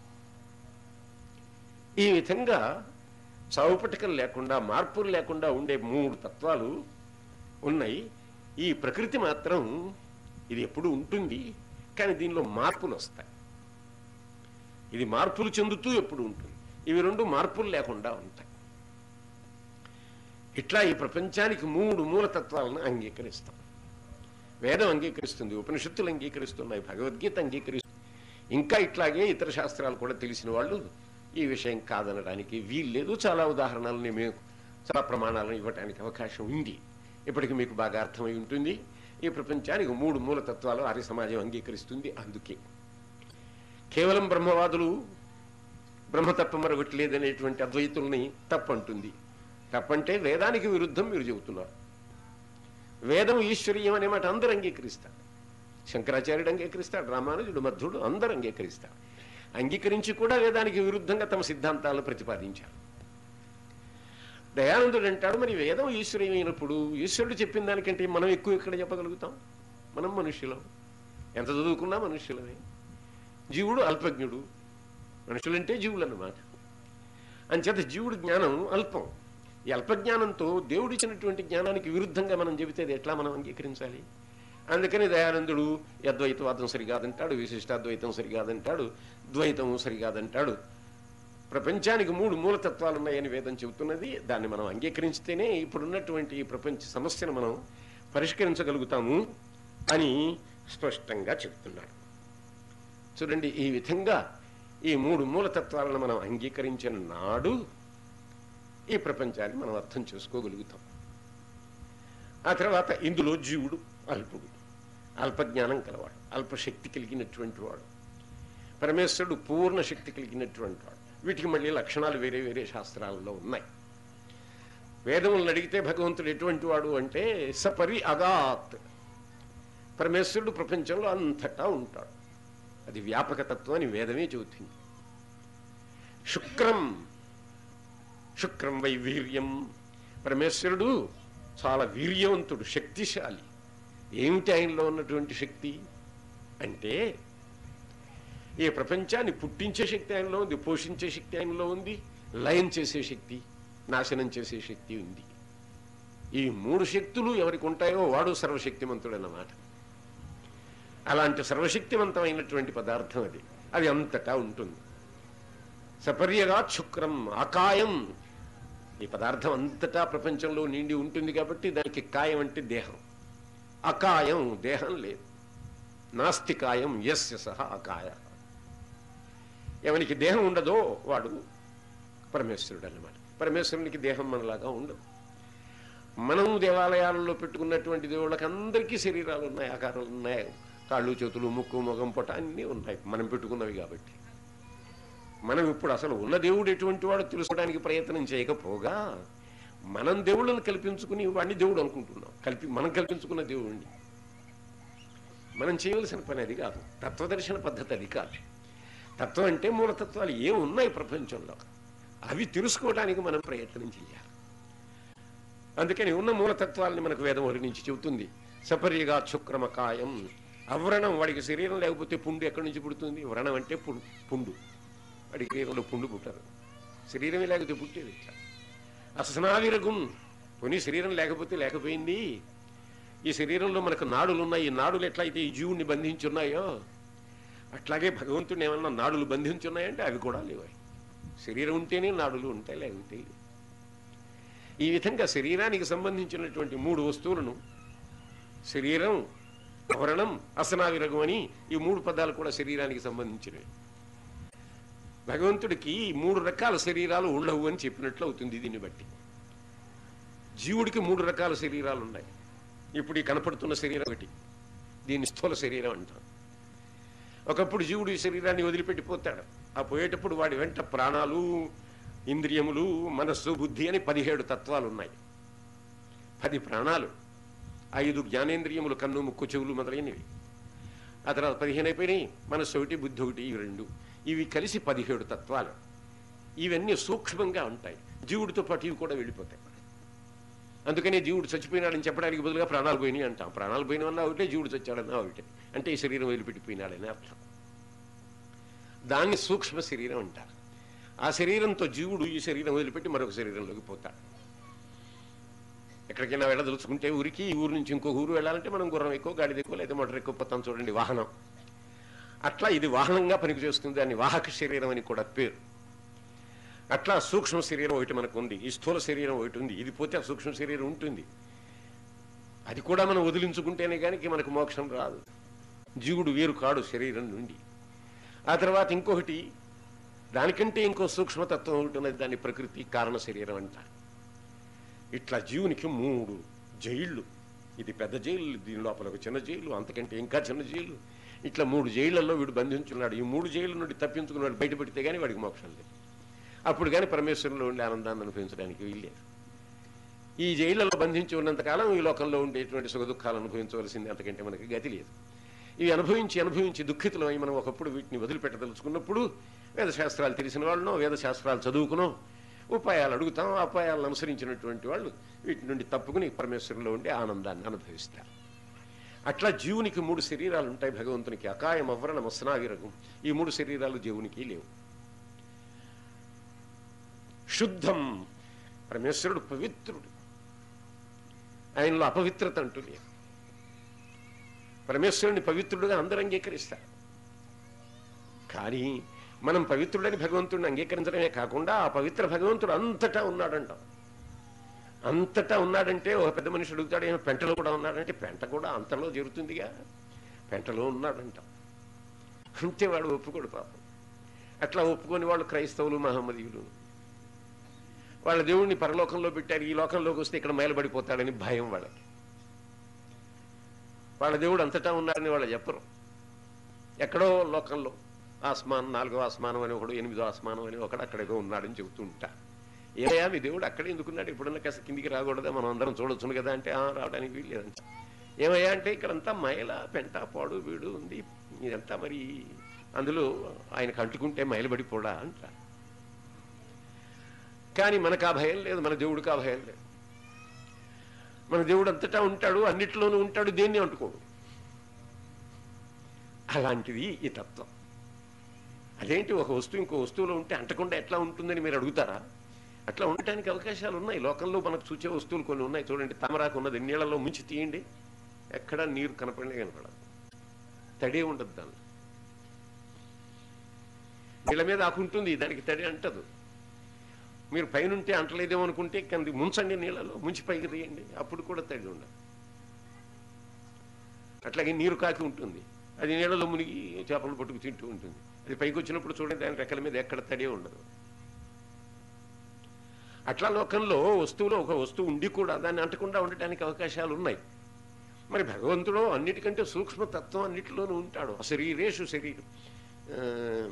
ఈ విధంగా చావు పుట్టకలు లేకుండా మార్పులు లేకుండా ఉండే మూడు తత్వాలు ఉన్నాయి ఈ ప్రకృతి మాత్రం ఇది ఎప్పుడు ఉంటుంది కానీ దీనిలో మార్పులు వస్తాయి ఇది మార్పులు చెందుతూ ఎప్పుడు ఉంటుంది ఇవి రెండు మార్పులు లేకుండా ఉంటాయి ఇట్లా ఈ ప్రపంచానికి మూడు మూలతత్వాలను అంగీకరిస్తాం వేదం అంగీకరిస్తుంది ఉపనిషత్తులు అంగీకరిస్తున్నాయి భగవద్గీత అంగీకరిస్తుంది ఇంకా ఇట్లాగే ఇతర శాస్త్రాలు కూడా తెలిసిన వాళ్ళు ఈ విషయం కాదనడానికి వీల్లేదు చాలా ఉదాహరణలని మేము చాలా ప్రమాణాలను ఇవ్వడానికి అవకాశం ఉంది ఇప్పటికి మీకు బాగా అర్థమై ఉంటుంది ఈ ప్రపంచానికి మూడు మూలతత్వాలు ఆర్య సమాజం అంగీకరిస్తుంది అందుకే కేవలం బ్రహ్మవాదులు బ్రహ్మ తప్ప మరొకటి లేదనేటువంటి అద్వైతుల్ని తప్పంటుంది తప్పంటే వేదానికి విరుద్ధం మీరు చెబుతున్నారు వేదం ఈశ్వరీయం అనే మాట అందరూ అంగీకరిస్తారు శంకరాచార్యుడు అంగీకరిస్తాడు రామానుజుడు మధ్యుడు అందరూ అంగీకరిస్తారు అంగీకరించి కూడా వేదానికి విరుద్ధంగా తమ సిద్ధాంతాలను ప్రతిపాదించారు దయానందుడు అంటాడు మరి వేదం ఈశ్వరీయమైనప్పుడు ఈశ్వరుడు చెప్పిన దానికంటే మనం ఎక్కువ ఎక్కడ చెప్పగలుగుతాం మనం మనుష్యులం ఎంత చదువుకున్నా మనుష్యులమే జీవుడు అల్పజ్ఞుడు మనుషులంటే జీవులు అన్నమాట అంచేత జీవుడు జ్ఞానం అల్పం ఈ అల్పజ్ఞానంతో దేవుడిచ్చినటువంటి జ్ఞానానికి విరుద్ధంగా మనం చెబితే అది ఎట్లా మనం అంగీకరించాలి అందుకని దయానందుడు ఈ అద్వైతవాదం సరికాదంటాడు విశిష్టాద్వైతం సరికాదంటాడు ద్వైతం సరికాదంటాడు ప్రపంచానికి మూడు మూలతత్వాలు ఉన్నాయని వేదం చెబుతున్నది దాన్ని మనం అంగీకరించితేనే ఇప్పుడున్నటువంటి ఈ ప్రపంచ సమస్యను మనం పరిష్కరించగలుగుతాము అని స్పష్టంగా చెబుతున్నాడు చూడండి ఈ విధంగా ఈ మూడు మూలతత్వాలను మనం అంగీకరించిన నాడు ఈ ప్రపంచాన్ని మనం అర్థం చేసుకోగలుగుతాం ఆ తర్వాత ఇందులో జీవుడు అల్పుడు అల్పజ్ఞానం కలవాడు అల్పశక్తి కలిగినటువంటి వాడు పరమేశ్వరుడు పూర్ణ శక్తి కలిగినటువంటి వాడు వీటికి మళ్ళీ లక్షణాలు వేరే వేరే శాస్త్రాలలో ఉన్నాయి వేదములను అడిగితే భగవంతుడు ఎటువంటి వాడు అంటే సపరి అగాత్ పరమేశ్వరుడు ప్రపంచంలో అంతటా ఉంటాడు అది వ్యాపకతత్వం అని వేదమే చెబుతుంది శుక్రం శుక్రం వై వీర్యం పరమేశ్వరుడు చాలా వీర్యవంతుడు శక్తిశాలి ఏమిటి ఆయనలో ఉన్నటువంటి శక్తి అంటే ఈ ప్రపంచాన్ని పుట్టించే శక్తి ఆయనలో ఉంది పోషించే శక్తి ఆయనలో ఉంది లయం చేసే శక్తి నాశనం చేసే శక్తి ఉంది ఈ మూడు శక్తులు ఎవరికి ఉంటాయో వాడు సర్వశక్తిమంతుడు అన్నమాట అలాంటి సర్వశక్తివంతమైనటువంటి పదార్థం అది అది అంతటా ఉంటుంది సపర్యగా శుక్రం అకాయం ఈ పదార్థం అంతటా ప్రపంచంలో నిండి ఉంటుంది కాబట్టి దానికి కాయం అంటే దేహం అకాయం దేహం లేదు నాస్తి కాయం యస్య సహ అకాయ ఎవనికి దేహం ఉండదో వాడు పరమేశ్వరుడు అన్నమాట పరమేశ్వరునికి దేహం మనలాగా ఉండదు మనం దేవాలయాలలో పెట్టుకున్నటువంటి దేవుళ్ళకి అందరికీ శరీరాలు ఉన్నాయి ఆకారాలు ఉన్నాయి కాళ్ళు చేతులు ముక్కు మొగం పొట్ట అన్నీ ఉన్నాయి మనం పెట్టుకున్నవి కాబట్టి మనం ఇప్పుడు అసలు ఉన్న దేవుడు ఎటువంటి వాడు తెలుసుకోవడానికి ప్రయత్నం చేయకపోగా మనం దేవుళ్ళని కల్పించుకుని వాడిని దేవుడు అనుకుంటున్నాం కల్పి మనం కల్పించుకున్న దేవుడిని మనం చేయవలసిన పని అది కాదు తత్వదర్శన పద్ధతి అది కాదు తత్వం అంటే మూలతత్వాలు ఏ ఉన్నాయి ప్రపంచంలో అవి తెలుసుకోవడానికి మనం ప్రయత్నం చేయాలి అందుకని ఉన్న మూలతత్వాలని మనకు వేదం నుంచి చెబుతుంది సపర్యగా శుక్రమకాయం అవ్రణం వాడికి శరీరం లేకపోతే పుండు ఎక్కడి నుంచి పుడుతుంది వ్రణం అంటే పుండు పుండు వాడికి శరీరంలో పుండు పుట్టరు శరీరమే లేకపోతే పుట్టేది ఇట్లా అసనావిరగుం పోనీ శరీరం లేకపోతే లేకపోయింది ఈ శరీరంలో మనకు నాడులు ఉన్నాయి ఈ నాడులు ఎట్లయితే ఈ జీవుణ్ణి బంధించున్నాయో అట్లాగే భగవంతుని ఏమన్నా నాడులు బంధించున్నాయంటే అవి కూడా లేవు శరీరం ఉంటేనే నాడులు ఉంటాయి లేకపోతే లేవు. ఈ విధంగా శరీరానికి సంబంధించినటువంటి మూడు వస్తువులను శరీరం ఆవరణం అసనావిరగం అని ఈ మూడు పదాలు కూడా శరీరానికి సంబంధించినవి భగవంతుడికి ఈ మూడు రకాల శరీరాలు ఉండవు అని చెప్పినట్లు అవుతుంది దీన్ని బట్టి జీవుడికి మూడు రకాల శరీరాలు ఉన్నాయి ఇప్పుడు ఈ కనపడుతున్న శరీరం ఒకటి దీన్ని స్థూల శరీరం అంటాం ఒకప్పుడు జీవుడు ఈ శరీరాన్ని వదిలిపెట్టిపోతాడు ఆ పోయేటప్పుడు వాడి వెంట ప్రాణాలు ఇంద్రియములు మనస్సు బుద్ధి అని పదిహేడు తత్వాలు ఉన్నాయి పది ప్రాణాలు ఐదు జ్ఞానేంద్రియములు కన్ను ముక్కు చెవులు మొదలైనవి ఆ తర్వాత పదిహేను అయిపోయినాయి మనస్సు ఒకటి బుద్ధి ఒకటి ఇవి రెండు ఇవి కలిసి పదిహేడు తత్వాలు ఇవన్నీ సూక్ష్మంగా ఉంటాయి జీవుడితో పాటు ఇవి కూడా వెళ్ళిపోతాయి అందుకనే జీవుడు చచ్చిపోయినాడని చెప్పడానికి బదులుగా ప్రాణాలు పోయినాయి అంటాం ప్రాణాలు పోయినవన్నా ఒకటే జీవుడు చచ్చాడన్నా ఒకటే అంటే ఈ శరీరం వదిలిపెట్టిపోయినాడని అర్థం దాన్ని సూక్ష్మ శరీరం అంటారు ఆ శరీరంతో జీవుడు ఈ శరీరం వదిలిపెట్టి మరొక శరీరంలోకి పోతాడు ఎక్కడికైనా వెళ్ళదలుచుకుంటే ఊరికి ఈ ఊరు నుంచి ఇంకో ఊరు వెళ్ళాలంటే మనం గుర్రం ఎక్కువ గాడిద ఎక్కువ లేదా మోటార్ ఎక్కువ పోతాం చూడండి వాహనం అట్లా ఇది వాహనంగా పనిచేస్తుంది దాన్ని వాహక శరీరం అని కూడా పేరు అట్లా సూక్ష్మ శరీరం ఒకటి మనకు ఉంది ఈ స్థూల శరీరం ఒకటి ఉంది ఇది పోతే ఆ సూక్ష్మ శరీరం ఉంటుంది అది కూడా మనం వదిలించుకుంటేనే కానీ మనకు మోక్షం రాదు జీవుడు వేరు కాడు శరీరం నుండి ఆ తర్వాత ఇంకొకటి దానికంటే ఇంకో సూక్ష్మతత్వం ఉంటున్నది దాన్ని ప్రకృతి కారణ శరీరం అంటారు ఇట్లా జీవునికి మూడు జైళ్ళు ఇది పెద్ద జైలు దీని లోపల ఒక చిన్న జైలు అంతకంటే ఇంకా చిన్న జైలు ఇట్లా మూడు జైళ్లలో వీడు బంధించున్నాడు ఈ మూడు జైళ్ళ నుండి తప్పించుకున్నాడు బయటపెడితే కానీ వాడికి మోక్షం లేదు అప్పుడు కానీ పరమేశ్వరంలో ఉండే ఆనందాన్ని అనుభవించడానికి వీల్లేదు ఈ జైళ్లలో బంధించి ఉన్నంతకాలం ఈ లోకంలో ఉండేటువంటి సుఖ దుఃఖాలు అనుభవించవలసింది అంతకంటే మనకి గతి లేదు ఇవి అనుభవించి అనుభవించి దుఃఖితులమై మనం ఒకప్పుడు వీటిని వదిలిపెట్టదలుచుకున్నప్పుడు వేదశాస్త్రాలు తెలిసిన వాళ్ళనో వేదశాస్త్రాలు చదువుకునో ఉపాయాలు అడుగుతాం ఆ ఉపాయాలను అనుసరించినటువంటి వాళ్ళు వీటి నుండి తప్పుకుని పరమేశ్వరంలో ఉండే ఆనందాన్ని అనుభవిస్తారు అట్లా జీవునికి మూడు శరీరాలు ఉంటాయి భగవంతునికి అకాయం అవ్వరణ మస్నాగిరకం ఈ మూడు శరీరాలు జీవునికి లేవు శుద్ధం పరమేశ్వరుడు పవిత్రుడు ఆయనలో అపవిత్రత అంటూ లేదు పరమేశ్వరుని పవిత్రుడుగా అందరూ అంగీకరిస్తారు కానీ మనం పవిత్రుడని భగవంతుడిని అంగీకరించడమే కాకుండా ఆ పవిత్ర భగవంతుడు అంతటా ఉన్నాడంటాం అంతటా ఉన్నాడంటే ఒక పెద్ద మనిషి అడుగుతాడు ఏమో పెంటలో కూడా ఉన్నాడంటే పెంట కూడా అంతలో జరుగుతుందిగా పెంటలో ఉన్నాడంటాం అంతే వాడు ఒప్పుకోడు పాపం అట్లా ఒప్పుకొని వాళ్ళు క్రైస్తవులు మహమ్మదీయులు వాళ్ళ దేవుణ్ణి పరలోకంలో పెట్టారు ఈ లోకంలోకి వస్తే ఇక్కడ మైలబడిపోతాడని భయం వాళ్ళకి వాళ్ళ దేవుడు అంతటా ఉన్నారని వాళ్ళు చెప్పరు ఎక్కడో లోకంలో ఆస్మాన్ నాలుగో ఆస్మానం అని ఒకడు ఎనిమిదో ఆస్మానం అని ఒకడు అక్కడికో ఉన్నాడని చెబుతూ ఉంటా ఏమయ్యా మీ దేవుడు అక్కడే ఎందుకున్నాడు ఇప్పుడున్న కాస్త కిందికి రాకూడదా మనం అందరం చూడొచ్చును కదా అంటే "ఆ, రావడానికి వీల్లేదంట ఏమయ్యా అంటే ఇక్కడంతా మైల పెంట పాడు వీడు ఉంది ఇదంతా మరి అందులో ఆయనకు అంటుకుంటే మైలబడిపోడా అంట కానీ మనకు ఆ భయం లేదు మన దేవుడికి ఆ భయం లేదు మన దేవుడు అంతటా ఉంటాడు అన్నిట్లోనూ ఉంటాడు దేన్ని అంటుకోడు అలాంటిది ఈ తత్వం అదేంటి ఒక వస్తువు ఇంకో వస్తువులో ఉంటే అంటకుండా ఎట్లా ఉంటుందని మీరు అడుగుతారా అట్లా ఉండటానికి అవకాశాలు ఉన్నాయి లోకంలో మనకు చూచే వస్తువులు కొన్ని ఉన్నాయి చూడండి తామరాకు ఉన్నది నీళ్ళలో ముంచి తీయండి ఎక్కడ నీరు కనపడలే కనపడదు తడే ఉండదు దానిలో నీళ్ళ మీద ఆకుంటుంది దానికి తడి అంటదు మీరు పైనుంటే అంటలేదేమో అనుకుంటే కింద ముంచండి నీళ్ళలో ముంచి పైకి తీయండి అప్పుడు కూడా తడి ఉండదు అట్లాగే నీరు కాకి ఉంటుంది అది నీళ్ళలో మునిగి చేపలు పట్టుకు తింటూ ఉంటుంది అది పైకి వచ్చినప్పుడు చూడండి దాని రెక్కల మీద ఎక్కడ తడే ఉండదు అట్లా లోకంలో వస్తువులో ఒక వస్తువు ఉండి కూడా దాన్ని అంటకుండా ఉండటానికి అవకాశాలు ఉన్నాయి మరి భగవంతుడు అన్నిటికంటే సూక్ష్మతత్వం అన్నిటిలోనూ ఉంటాడు శరీరేషు శరీరం ఆ,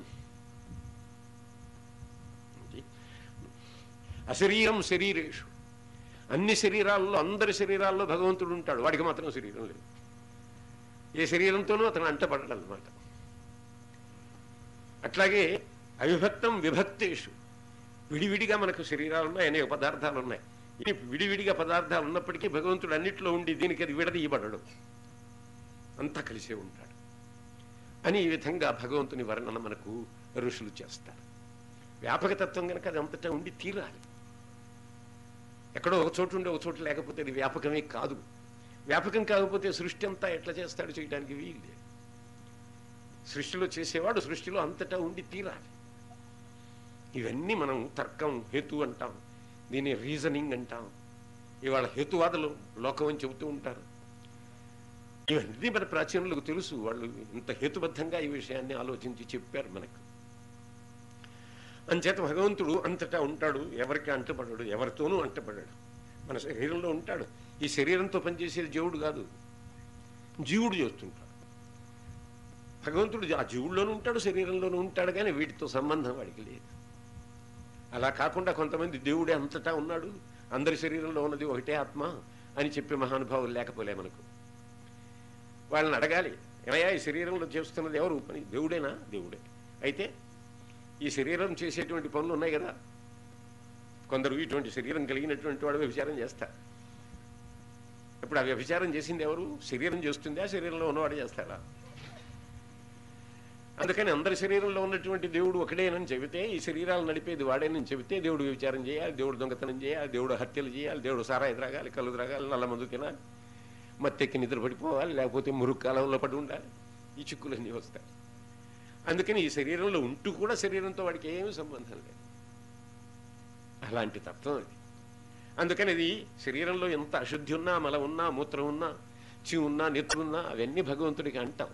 అశరీరం శరీరేషు అన్ని శరీరాల్లో అందరి శరీరాల్లో భగవంతుడు ఉంటాడు వాడికి మాత్రం శరీరం లేదు ఏ శరీరంతోనూ అతను అంటపడడు అనమాట అట్లాగే అవిభక్తం విభక్తేషు విడివిడిగా మనకు శరీరాలు ఉన్నాయి అనేక పదార్థాలు ఉన్నాయి ఈ విడివిడిగా పదార్థాలు ఉన్నప్పటికీ భగవంతుడు అన్నిట్లో ఉండి దీనికి అది విడదీయబడడు అంతా కలిసే ఉంటాడు అని ఈ విధంగా భగవంతుని వర్ణన మనకు ఋషులు చేస్తారు వ్యాపకతత్వం కనుక అది అంతటా ఉండి తీరాలి ఎక్కడో ఒక చోటు ఉండే ఒక చోటు లేకపోతే అది వ్యాపకమే కాదు వ్యాపకం కాకపోతే సృష్టి అంతా ఎట్లా చేస్తాడు చేయడానికి వీలు సృష్టిలో చేసేవాడు సృష్టిలో అంతటా ఉండి తీరాలి ఇవన్నీ మనం తర్కం హేతు అంటాం దీన్ని రీజనింగ్ అంటాం ఇవాళ హేతువాదులు లోకం అని చెబుతూ ఉంటారు ఇవన్నీ మన ప్రాచీనులకు తెలుసు వాళ్ళు ఇంత హేతుబద్ధంగా ఈ విషయాన్ని ఆలోచించి చెప్పారు మనకు అంచేత భగవంతుడు అంతటా ఉంటాడు ఎవరికి అంటపడడు ఎవరితోనూ అంటపడాడు మన శరీరంలో ఉంటాడు ఈ శరీరంతో పనిచేసేది జీవుడు కాదు జీవుడు చేస్తుంటాడు భగవంతుడు ఆ జీవుల్లోనూ ఉంటాడు శరీరంలోనూ ఉంటాడు కానీ వీటితో సంబంధం వాడికి లేదు అలా కాకుండా కొంతమంది దేవుడే అంతటా ఉన్నాడు అందరి శరీరంలో ఉన్నది ఒకటే ఆత్మ అని చెప్పే మహానుభావులు లేకపోలే మనకు వాళ్ళని అడగాలి ఏమయ్యా ఈ శరీరంలో చేస్తున్నది ఎవరు పని దేవుడేనా దేవుడే అయితే ఈ శరీరం చేసేటువంటి పనులు ఉన్నాయి కదా కొందరు ఇటువంటి శరీరం కలిగినటువంటి వాడు వ్యభిచారం చేస్తారు ఇప్పుడు ఆ వ్యభిచారం చేసింది ఎవరు శరీరం చేస్తుందా శరీరంలో ఉన్నవాడు చేస్తాడా అందుకని అందరి శరీరంలో ఉన్నటువంటి దేవుడు ఒకడేనని చెబితే ఈ శరీరాలు నడిపేది వాడేనని చెబితే దేవుడు విచారం చేయాలి దేవుడు దొంగతనం చేయాలి దేవుడు హత్యలు చేయాలి దేవుడు సారాయి త్రాగాలి కళ్ళు త్రాగాలి నల్ల మందు తినాలి మత్తెక్కి నిద్ర పడిపోవాలి లేకపోతే మురుగు కాలంలో పడి ఉండాలి ఈ చిక్కులన్నీ వస్తాయి అందుకని ఈ శరీరంలో ఉంటూ కూడా శరీరంతో వాడికి ఏమీ సంబంధం లేదు అలాంటి తత్వం అది అందుకని అది శరీరంలో ఎంత అశుద్ధి ఉన్నా మల ఉన్నా మూత్రం ఉన్నా చి ఉన్నా నెత్తురు ఉన్నా అవన్నీ భగవంతుడికి అంటాం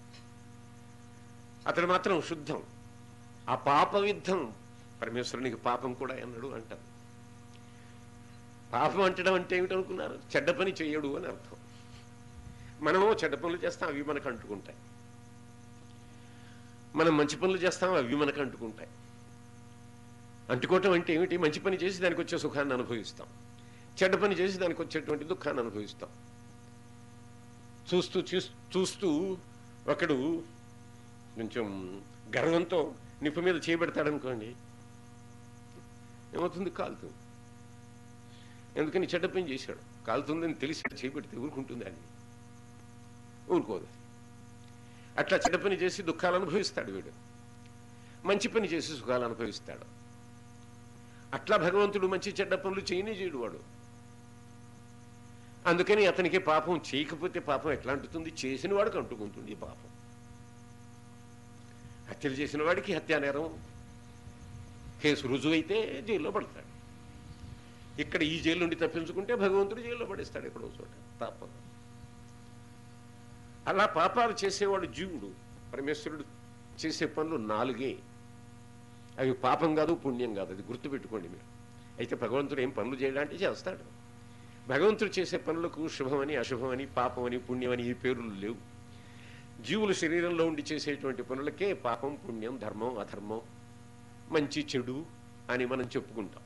అతడు మాత్రం శుద్ధం ఆ పాప విద్ధం పరమేశ్వరునికి పాపం కూడా అన్నాడు అంటారు పాపం అంటడం అంటే ఏమిటనుకున్నారు చెడ్డ పని చేయడు అని అర్థం మనము చెడ్డ పనులు చేస్తాం అవి మనకు అంటుకుంటాయి మనం మంచి పనులు చేస్తాం అవి మనకు అంటుకుంటాయి అంటుకోవటం అంటే ఏమిటి మంచి పని చేసి దానికి వచ్చే సుఖాన్ని అనుభవిస్తాం చెడ్డ పని చేసి దానికి వచ్చేటువంటి దుఃఖాన్ని అనుభవిస్తాం చూస్తూ చూస్- చూస్తూ ఒకడు కొంచెం గర్వంతో నిప్పు మీద చేయబెడతాడనుకోండి ఏమవుతుంది కాలుతుంది ఎందుకని చెడ్డ పని చేశాడు కాలుతుందని తెలిసి చేయబెడితే ఊరుకుంటుంది అది ఊరుకోదు అట్లా చెడ్డ పని చేసి దుఃఖాలు అనుభవిస్తాడు వీడు మంచి పని చేసి సుఖాలు అనుభవిస్తాడు అట్లా భగవంతుడు మంచి చెడ్డ పనులు చేయనే చేయడు వాడు అందుకని అతనికి పాపం చేయకపోతే పాపం ఎట్లా అంటుతుంది చేసిన వాడికి అంటుకుంటుంది ఈ పాపం హత్యలు చేసిన వాడికి హత్యా నేరం కేసు రుజువైతే జైల్లో పడతాడు ఇక్కడ ఈ జైలు నుండి తప్పించుకుంటే భగవంతుడు జైల్లో పడేస్తాడు ఎక్కడో చోట తప్పదు అలా పాపాలు చేసేవాడు జీవుడు పరమేశ్వరుడు చేసే పనులు నాలుగే అవి పాపం కాదు పుణ్యం కాదు అది గుర్తుపెట్టుకోండి మీరు అయితే భగవంతుడు ఏం పనులు చేయడానికి చేస్తాడు భగవంతుడు చేసే పనులకు శుభమని అశుభమని పాపమని పుణ్యమని ఈ పేర్లు లేవు జీవుల శరీరంలో ఉండి చేసేటువంటి పనులకే పాపం పుణ్యం ధర్మం అధర్మం మంచి చెడు అని మనం చెప్పుకుంటాం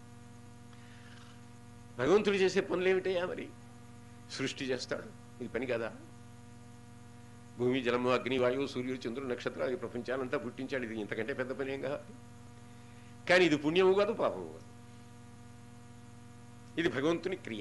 భగవంతుడు చేసే పనులు ఏమిటయ్యా మరి సృష్టి చేస్తాడు ఇది పని కదా భూమి జలము అగ్ని వాయువు సూర్యుడు చంద్రుడు నక్షత్రాలు ఈ ప్రపంచాలంతా పుట్టించాడు ఇది ఇంతకంటే పెద్ద పని ఏం కాదు కానీ ఇది పుణ్యము కాదు పాపము కాదు ఇది భగవంతుని క్రియ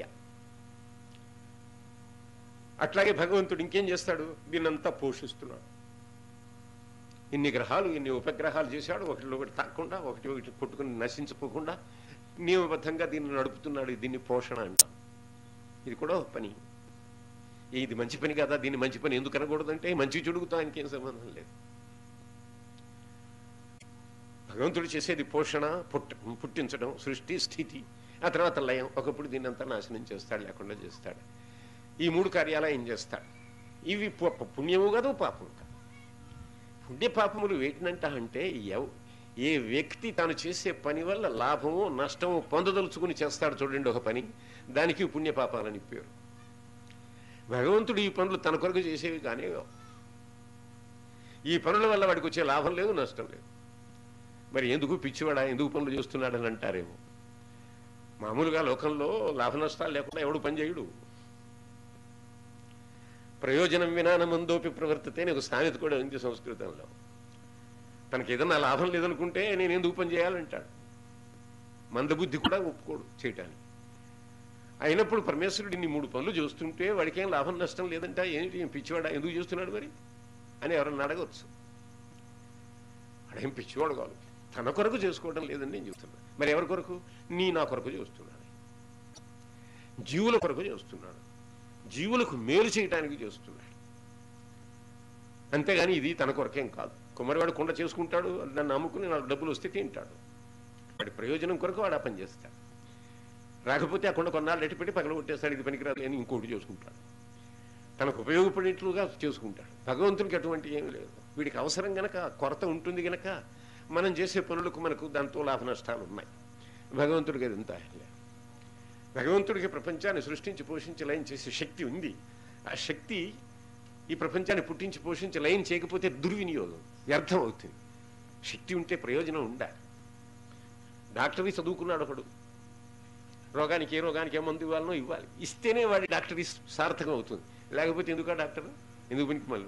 అట్లాగే భగవంతుడు ఇంకేం చేస్తాడు దీన్నంతా పోషిస్తున్నాడు ఇన్ని గ్రహాలు ఇన్ని ఉపగ్రహాలు చేశాడు ఒకటి ఒకటి తాకుండా ఒకటి ఒకటి కొట్టుకుని నశించిపోకుండా నియమబద్ధంగా దీన్ని నడుపుతున్నాడు దీన్ని పోషణ అంటాం ఇది కూడా ఒక పని ఇది మంచి పని కదా దీన్ని మంచి పని ఎందుకు అనకూడదంటే మంచి చెడుగుతో ఆయనకి ఏం సంబంధం లేదు భగవంతుడు చేసేది పోషణ పుట్ట పుట్టించడం సృష్టి స్థితి ఆ తర్వాత లయం ఒకప్పుడు దీన్ని అంతా నాశనం చేస్తాడు లేకుండా చేస్తాడు ఈ మూడు కార్యాలు ఆయన చేస్తాడు ఇవి పు- పుణ్యము కాదు పాపం కాదు పుణ్య పాపములు వేటినంట అంటే ఎవ్ ఏ వ్యక్తి తాను చేసే పని వల్ల లాభము నష్టము పొందదలుచుకుని చేస్తాడు చూడండి ఒక పని దానికి పుణ్యపాపాలని పేరు భగవంతుడు ఈ పనులు తన కొరకు చేసేవి కానీ కావు. ఈ పనుల వల్ల వాడికి వచ్చే లాభం లేదు నష్టం లేదు మరి ఎందుకు పిచ్చివాడా ఎందుకు పనులు చేస్తున్నాడని అంటారేమో మామూలుగా లోకంలో లాభ నష్టాలు లేకుండా ఎవడు పని చేయడు ప్రయోజనం వినానమందోపి ప్రవర్తితే నీకు సామెత కూడా ఉంది సంస్కృతంలో తనకి ఏదన్నా లాభం లేదనుకుంటే నేను ఎందుకు పని చేయాలంటాడు మందబుద్ధి కూడా ఒప్పుకోడు చేయటానికి అయినప్పుడు పరమేశ్వరుడు ఇన్ని మూడు పనులు చేస్తుంటే వాడికి ఏం లాభం నష్టం లేదంట ఏంటి ఏం పిచ్చివాడా ఎందుకు చేస్తున్నాడు మరి అని ఎవరన్నా అడగవచ్చు వాడేం పిచ్చివాడు కాదు తన కొరకు చేసుకోవడం లేదని నేను చెప్తున్నా మరి ఎవరి కొరకు నీ నా కొరకు చేస్తున్నాడు జీవుల కొరకు చేస్తున్నాడు జీవులకు మేలు చేయటానికి చేస్తున్నాడు అంతేగాని ఇది తన కొరకేం కాదు కుమ్మరివాడు కుండ చేసుకుంటాడు దాన్ని అమ్ముకుని నాకు డబ్బులు వస్తే తింటాడు వాడి ప్రయోజనం కొరకు వాడు ఆ పని చేస్తాడు రాకపోతే ఆ కొండ కొన్నాళ్ళు ఎట్టి పెట్టి పగల కొట్టేస్తాడు ఇది పనికిరాదు అని ఇంకోటి చేసుకుంటాడు తనకు ఉపయోగపడేట్లుగా చేసుకుంటాడు భగవంతునికి అటువంటి ఏమీ లేదు వీడికి అవసరం గనక కొరత ఉంటుంది గనక మనం చేసే పనులకు మనకు దాంతో లాభ నష్టాలు ఉన్నాయి భగవంతుడికి అది అంతా లేదు భగవంతుడికి ప్రపంచాన్ని సృష్టించి పోషించి లయం చేసే శక్తి ఉంది ఆ శక్తి ఈ ప్రపంచాన్ని పుట్టించి పోషించి లయం చేయకపోతే దుర్వినియోగం వ్యర్థం అవుతుంది శక్తి ఉంటే ప్రయోజనం ఉండాలి డాక్టరీ చదువుకున్నాడు ఒకడు రోగానికి ఏ రోగానికి ఏ మందు ఇవ్వాలనో ఇవ్వాలి ఇస్తేనే వాడి డాక్టరీ సార్థకం అవుతుంది లేకపోతే ఎందుకా డాక్టర్ ఎందుకు పనికి మళ్ళీ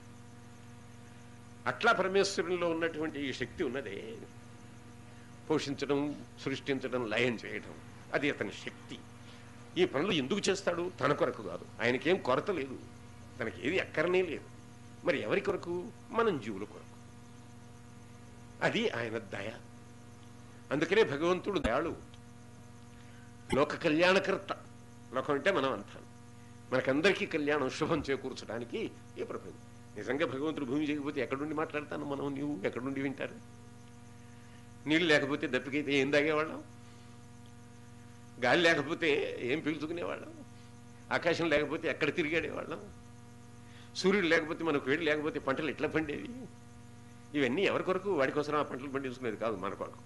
అట్లా పరమేశ్వరంలో ఉన్నటువంటి ఈ శక్తి ఉన్నదే పోషించడం సృష్టించడం లయం చేయడం అది అతని శక్తి ఈ పనులు ఎందుకు చేస్తాడు తన కొరకు కాదు ఆయనకేం కొరత లేదు తనకి ఏది ఎక్కరనే లేదు మరి ఎవరి కొరకు మనం జీవుల కొరకు అది ఆయన దయ అందుకనే భగవంతుడు దయాళు లోక కళ్యాణకర్త లోకం అంటే మనం అంటాం మనకందరికీ కళ్యాణం శుభం చేకూర్చడానికి ఈ ప్రపంచం నిజంగా భగవంతుడు భూమి చేయకపోతే ఎక్కడుండి మాట్లాడతాను మనం నీవు ఎక్కడుండి వింటారు నీళ్ళు లేకపోతే దప్పికైతే ఏం తాగేవాళ్ళం గాలి లేకపోతే ఏం పీల్చుకునేవాళ్ళం ఆకాశం లేకపోతే ఎక్కడ తిరిగాడేవాళ్ళం సూర్యుడు లేకపోతే మనకు వేడి లేకపోతే పంటలు ఎట్లా పండేవి ఇవన్నీ ఎవరి కొరకు వాడి కోసం ఆ పంటలు పండించుకునేది కాదు మన కొరకు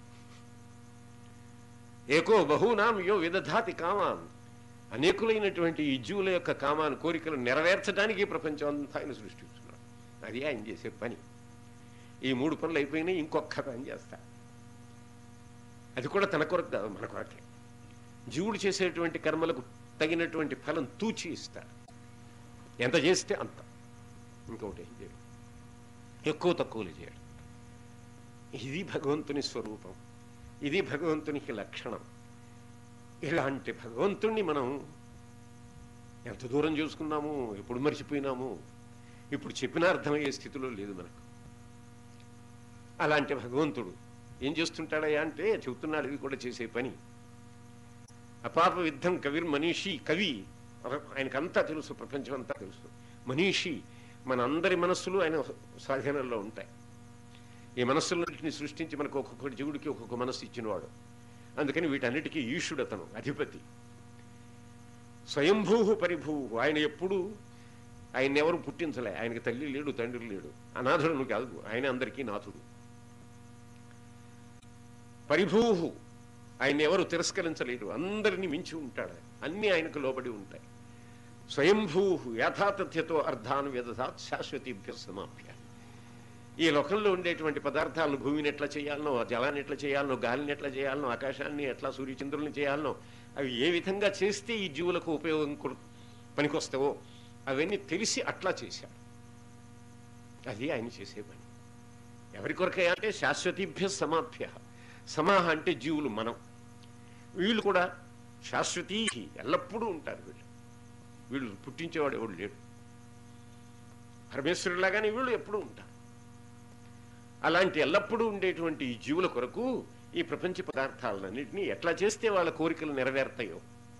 ఏకో బహునాం యో విదధాతి కామాన్ అనేకులైనటువంటి ఈ జీవుల యొక్క కామాను కోరికలు నెరవేర్చడానికి ఈ ప్రపంచం అంతా ఆయన సృష్టిస్తున్నాడు అది ఆయన చేసే పని ఈ మూడు పనులు అయిపోయినాయి ఇంకొక పని చేస్తా అది కూడా తన కొరకు కాదు మన కొరకే జీవుడు చేసేటువంటి కర్మలకు తగినటువంటి ఫలం తూచి ఇస్తాడు ఎంత చేస్తే అంత ఇంకొకటి ఏం చేయడు ఎక్కువ తక్కువలు చేయడు ఇది భగవంతుని స్వరూపం ఇది భగవంతునికి లక్షణం ఇలాంటి భగవంతుణ్ణి మనం ఎంత దూరం చూసుకున్నాము ఎప్పుడు మర్చిపోయినాము ఇప్పుడు చెప్పిన అర్థమయ్యే స్థితిలో లేదు మనకు అలాంటి భగవంతుడు ఏం చేస్తుంటాడయ్యా అంటే చెబుతున్నాడు ఇవి కూడా చేసే పని అపాప యుద్ధం కవిర్ మనీషి కవి ఆయనకంతా తెలుసు ప్రపంచం అంతా తెలుసు మనీషి మన అందరి మనస్సులు ఆయన స్వాధీనంలో ఉంటాయి ఈ మనస్సులన్నింటినీ సృష్టించి మనకు ఒక్కొక్క జీవుడికి ఒక్కొక్క మనస్సు ఇచ్చినవాడు అందుకని వీటన్నిటికీ ఈశుడు అతను అధిపతి స్వయంభూ పరిభూ ఆయన ఎప్పుడు ఆయన ఎవరు పుట్టించలే ఆయనకి తల్లి లేడు తండ్రి లేడు అనాథుడు కాదు ఆయన అందరికీ నాథుడు పరిభూహు ఆయన ఎవరు తిరస్కరించలేరు అందరినీ మించి ఉంటాడు అన్నీ ఆయనకు లోబడి ఉంటాయి స్వయంభూ యథాతథ్యతో అర్థాను వ్యదధాత్ శాశ్వతీభ్య సమాప్య ఈ లోకంలో ఉండేటువంటి పదార్థాలను భూమిని ఎట్లా చేయాలనో జలాన్ని ఎట్లా చేయాలనో గాలిని ఎట్లా చేయాలనో ఆకాశాన్ని ఎట్లా సూర్యచంద్రుల్ని చేయాలనో అవి ఏ విధంగా చేస్తే ఈ జీవులకు ఉపయోగం కొడు- పనికొస్తావో అవన్నీ తెలిసి అట్లా చేశాడు అది ఆయన చేసే పని ఎవరి కొరకే అంటే శాశ్వతీభ్య సమాభ్య సమాహ అంటే జీవులు మనం వీళ్ళు కూడా శాశ్వతీ ఎల్లప్పుడూ ఉంటారు వీళ్ళు వీళ్ళు పుట్టించేవాడు ఎవడు లేడు పరమేశ్వరులాగానే వీళ్ళు ఎప్పుడూ ఉంటారు అలాంటి ఎల్లప్పుడూ ఉండేటువంటి ఈ జీవుల కొరకు ఈ ప్రపంచ పదార్థాలన్నింటినీ ఎట్లా చేస్తే వాళ్ళ కోరికలు నెరవేరుతాయో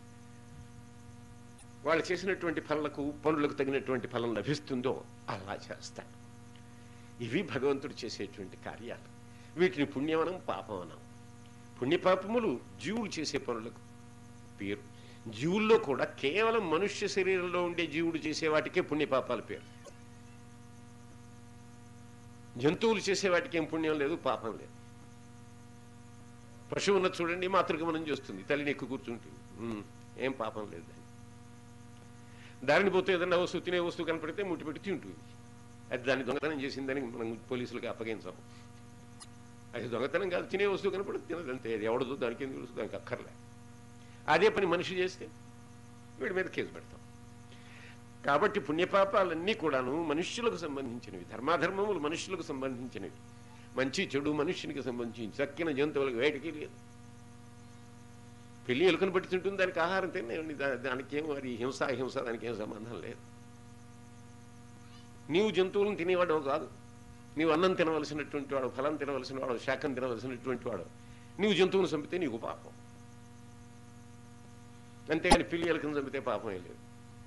వాళ్ళు చేసినటువంటి ఫలకు పనులకు తగినటువంటి ఫలం లభిస్తుందో అలా చేస్తాడు ఇవి భగవంతుడు చేసేటువంటి కార్యాలు వీటిని పుణ్యమనం పాపమనం పుణ్యపాపములు జీవులు చేసే పనులకు పేరు జీవుల్లో కూడా కేవలం మనుష్య శరీరంలో ఉండే జీవుడు చేసే వాటికే పుణ్యపాపాల పేరు జంతువులు చేసే వాటికి ఏం పుణ్యం లేదు పాపం లేదు పశువు ఉన్నది చూడండి మాతృగమనం చేస్తుంది తల్లిని ఎక్కువ కూర్చుంటుంది ఉమ్, ఏం పాపం లేదు దానికి దారిని పోతే ఏదన్నా వస్తువు తినే వస్తువు కనపడితే ముట్టి పెట్టి తింటుంది అది దాన్ని దొంగతనం చేసిందని మనం పోలీసులకు అప్పగించాం అది దొంగతనం కాదు తినే వస్తువు కనపడి తినదంతే అది ఎవడదో దానికి ఎందుకు తెలుసు దానికి అక్కర్లే అదే పని మనిషి చేస్తే వీడి మీద కేసు పెడతాం కాబట్టి పుణ్యపాపాలన్నీ కూడాను మనుష్యులకు సంబంధించినవి ధర్మాధర్మములు మనుష్యులకు సంబంధించినవి మంచి చెడు మనుష్యునికి సంబంధించి చక్కిన జంతువులకు వేటికి లేదు పెళ్లి ఎలుకను పట్టి తింటుంది దానికి ఆహారం తినేయండి దా- దానికేం మరి హింస అహింస దానికి ఏం సంబంధం లేదు నీవు జంతువులను తినేవాడు కాదు నీవు అన్నం తినవలసినటువంటి వాడు ఫలం తినవలసిన వాడు శాఖం తినవలసినటువంటి వాడు నీవు జంతువును చంపితే నీకు పాపం అంతేగాని పిల్లి ఎలుకను చంపితే పాపమే లేదు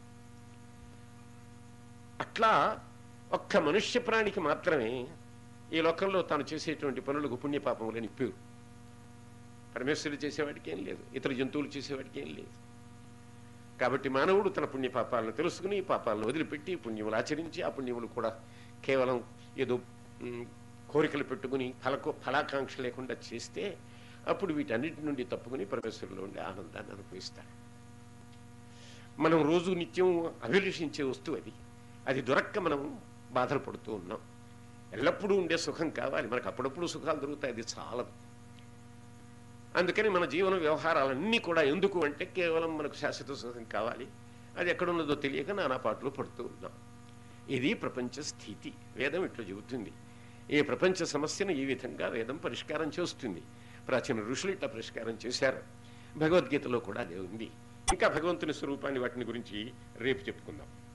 అట్లా ఒక్క మనుష్య ప్రాణికి మాత్రమే ఈ లోకంలో తాను చేసేటువంటి పనులకు పుణ్యపాపములని పేరు పరమేశ్వరుడు చేసేవాడికి ఏం లేదు ఇతర జంతువులు చేసేవాడికి ఏం లేదు కాబట్టి మానవుడు తన పుణ్యపాపాలను తెలుసుకుని ఈ పాపాలను వదిలిపెట్టి పుణ్యములు ఆచరించి ఆ పుణ్యములు కూడా కేవలం ఏదో మ్, కోరికలు పెట్టుకుని ఫలకు ఫలాకాంక్ష లేకుండా చేస్తే అప్పుడు వీటన్నిటి నుండి తప్పుకుని పరమేశ్వరులో ఉండే ఆనందాన్ని అనుభవిస్తాడు మనం రోజు నిత్యం అభిలషించే వస్తువు అది అది దొరక్క మనం బాధలు పడుతూ ఉన్నాం ఎల్లప్పుడూ ఉండే సుఖం కావాలి మనకు అప్పుడప్పుడు సుఖాలు దొరుకుతాయి అది చాలదు అందుకని మన జీవన వ్యవహారాలన్నీ కూడా ఎందుకు అంటే కేవలం మనకు శాశ్వత సుఖం కావాలి అది ఎక్కడున్నదో తెలియక నానా పాటలు పడుతూ ఉన్నాం ఇది ప్రపంచ స్థితి వేదం ఇట్లా చెబుతుంది ఈ ప్రపంచ సమస్యను ఈ విధంగా వేదం పరిష్కారం చేస్తుంది ప్రాచీన ఋషులు ఇట్లా పరిష్కారం చేశారు భగవద్గీతలో కూడా అదే ఉంది ఇంకా భగవంతుని స్వరూపాన్ని వాటిని గురించి రేపు చెప్పుకుందాం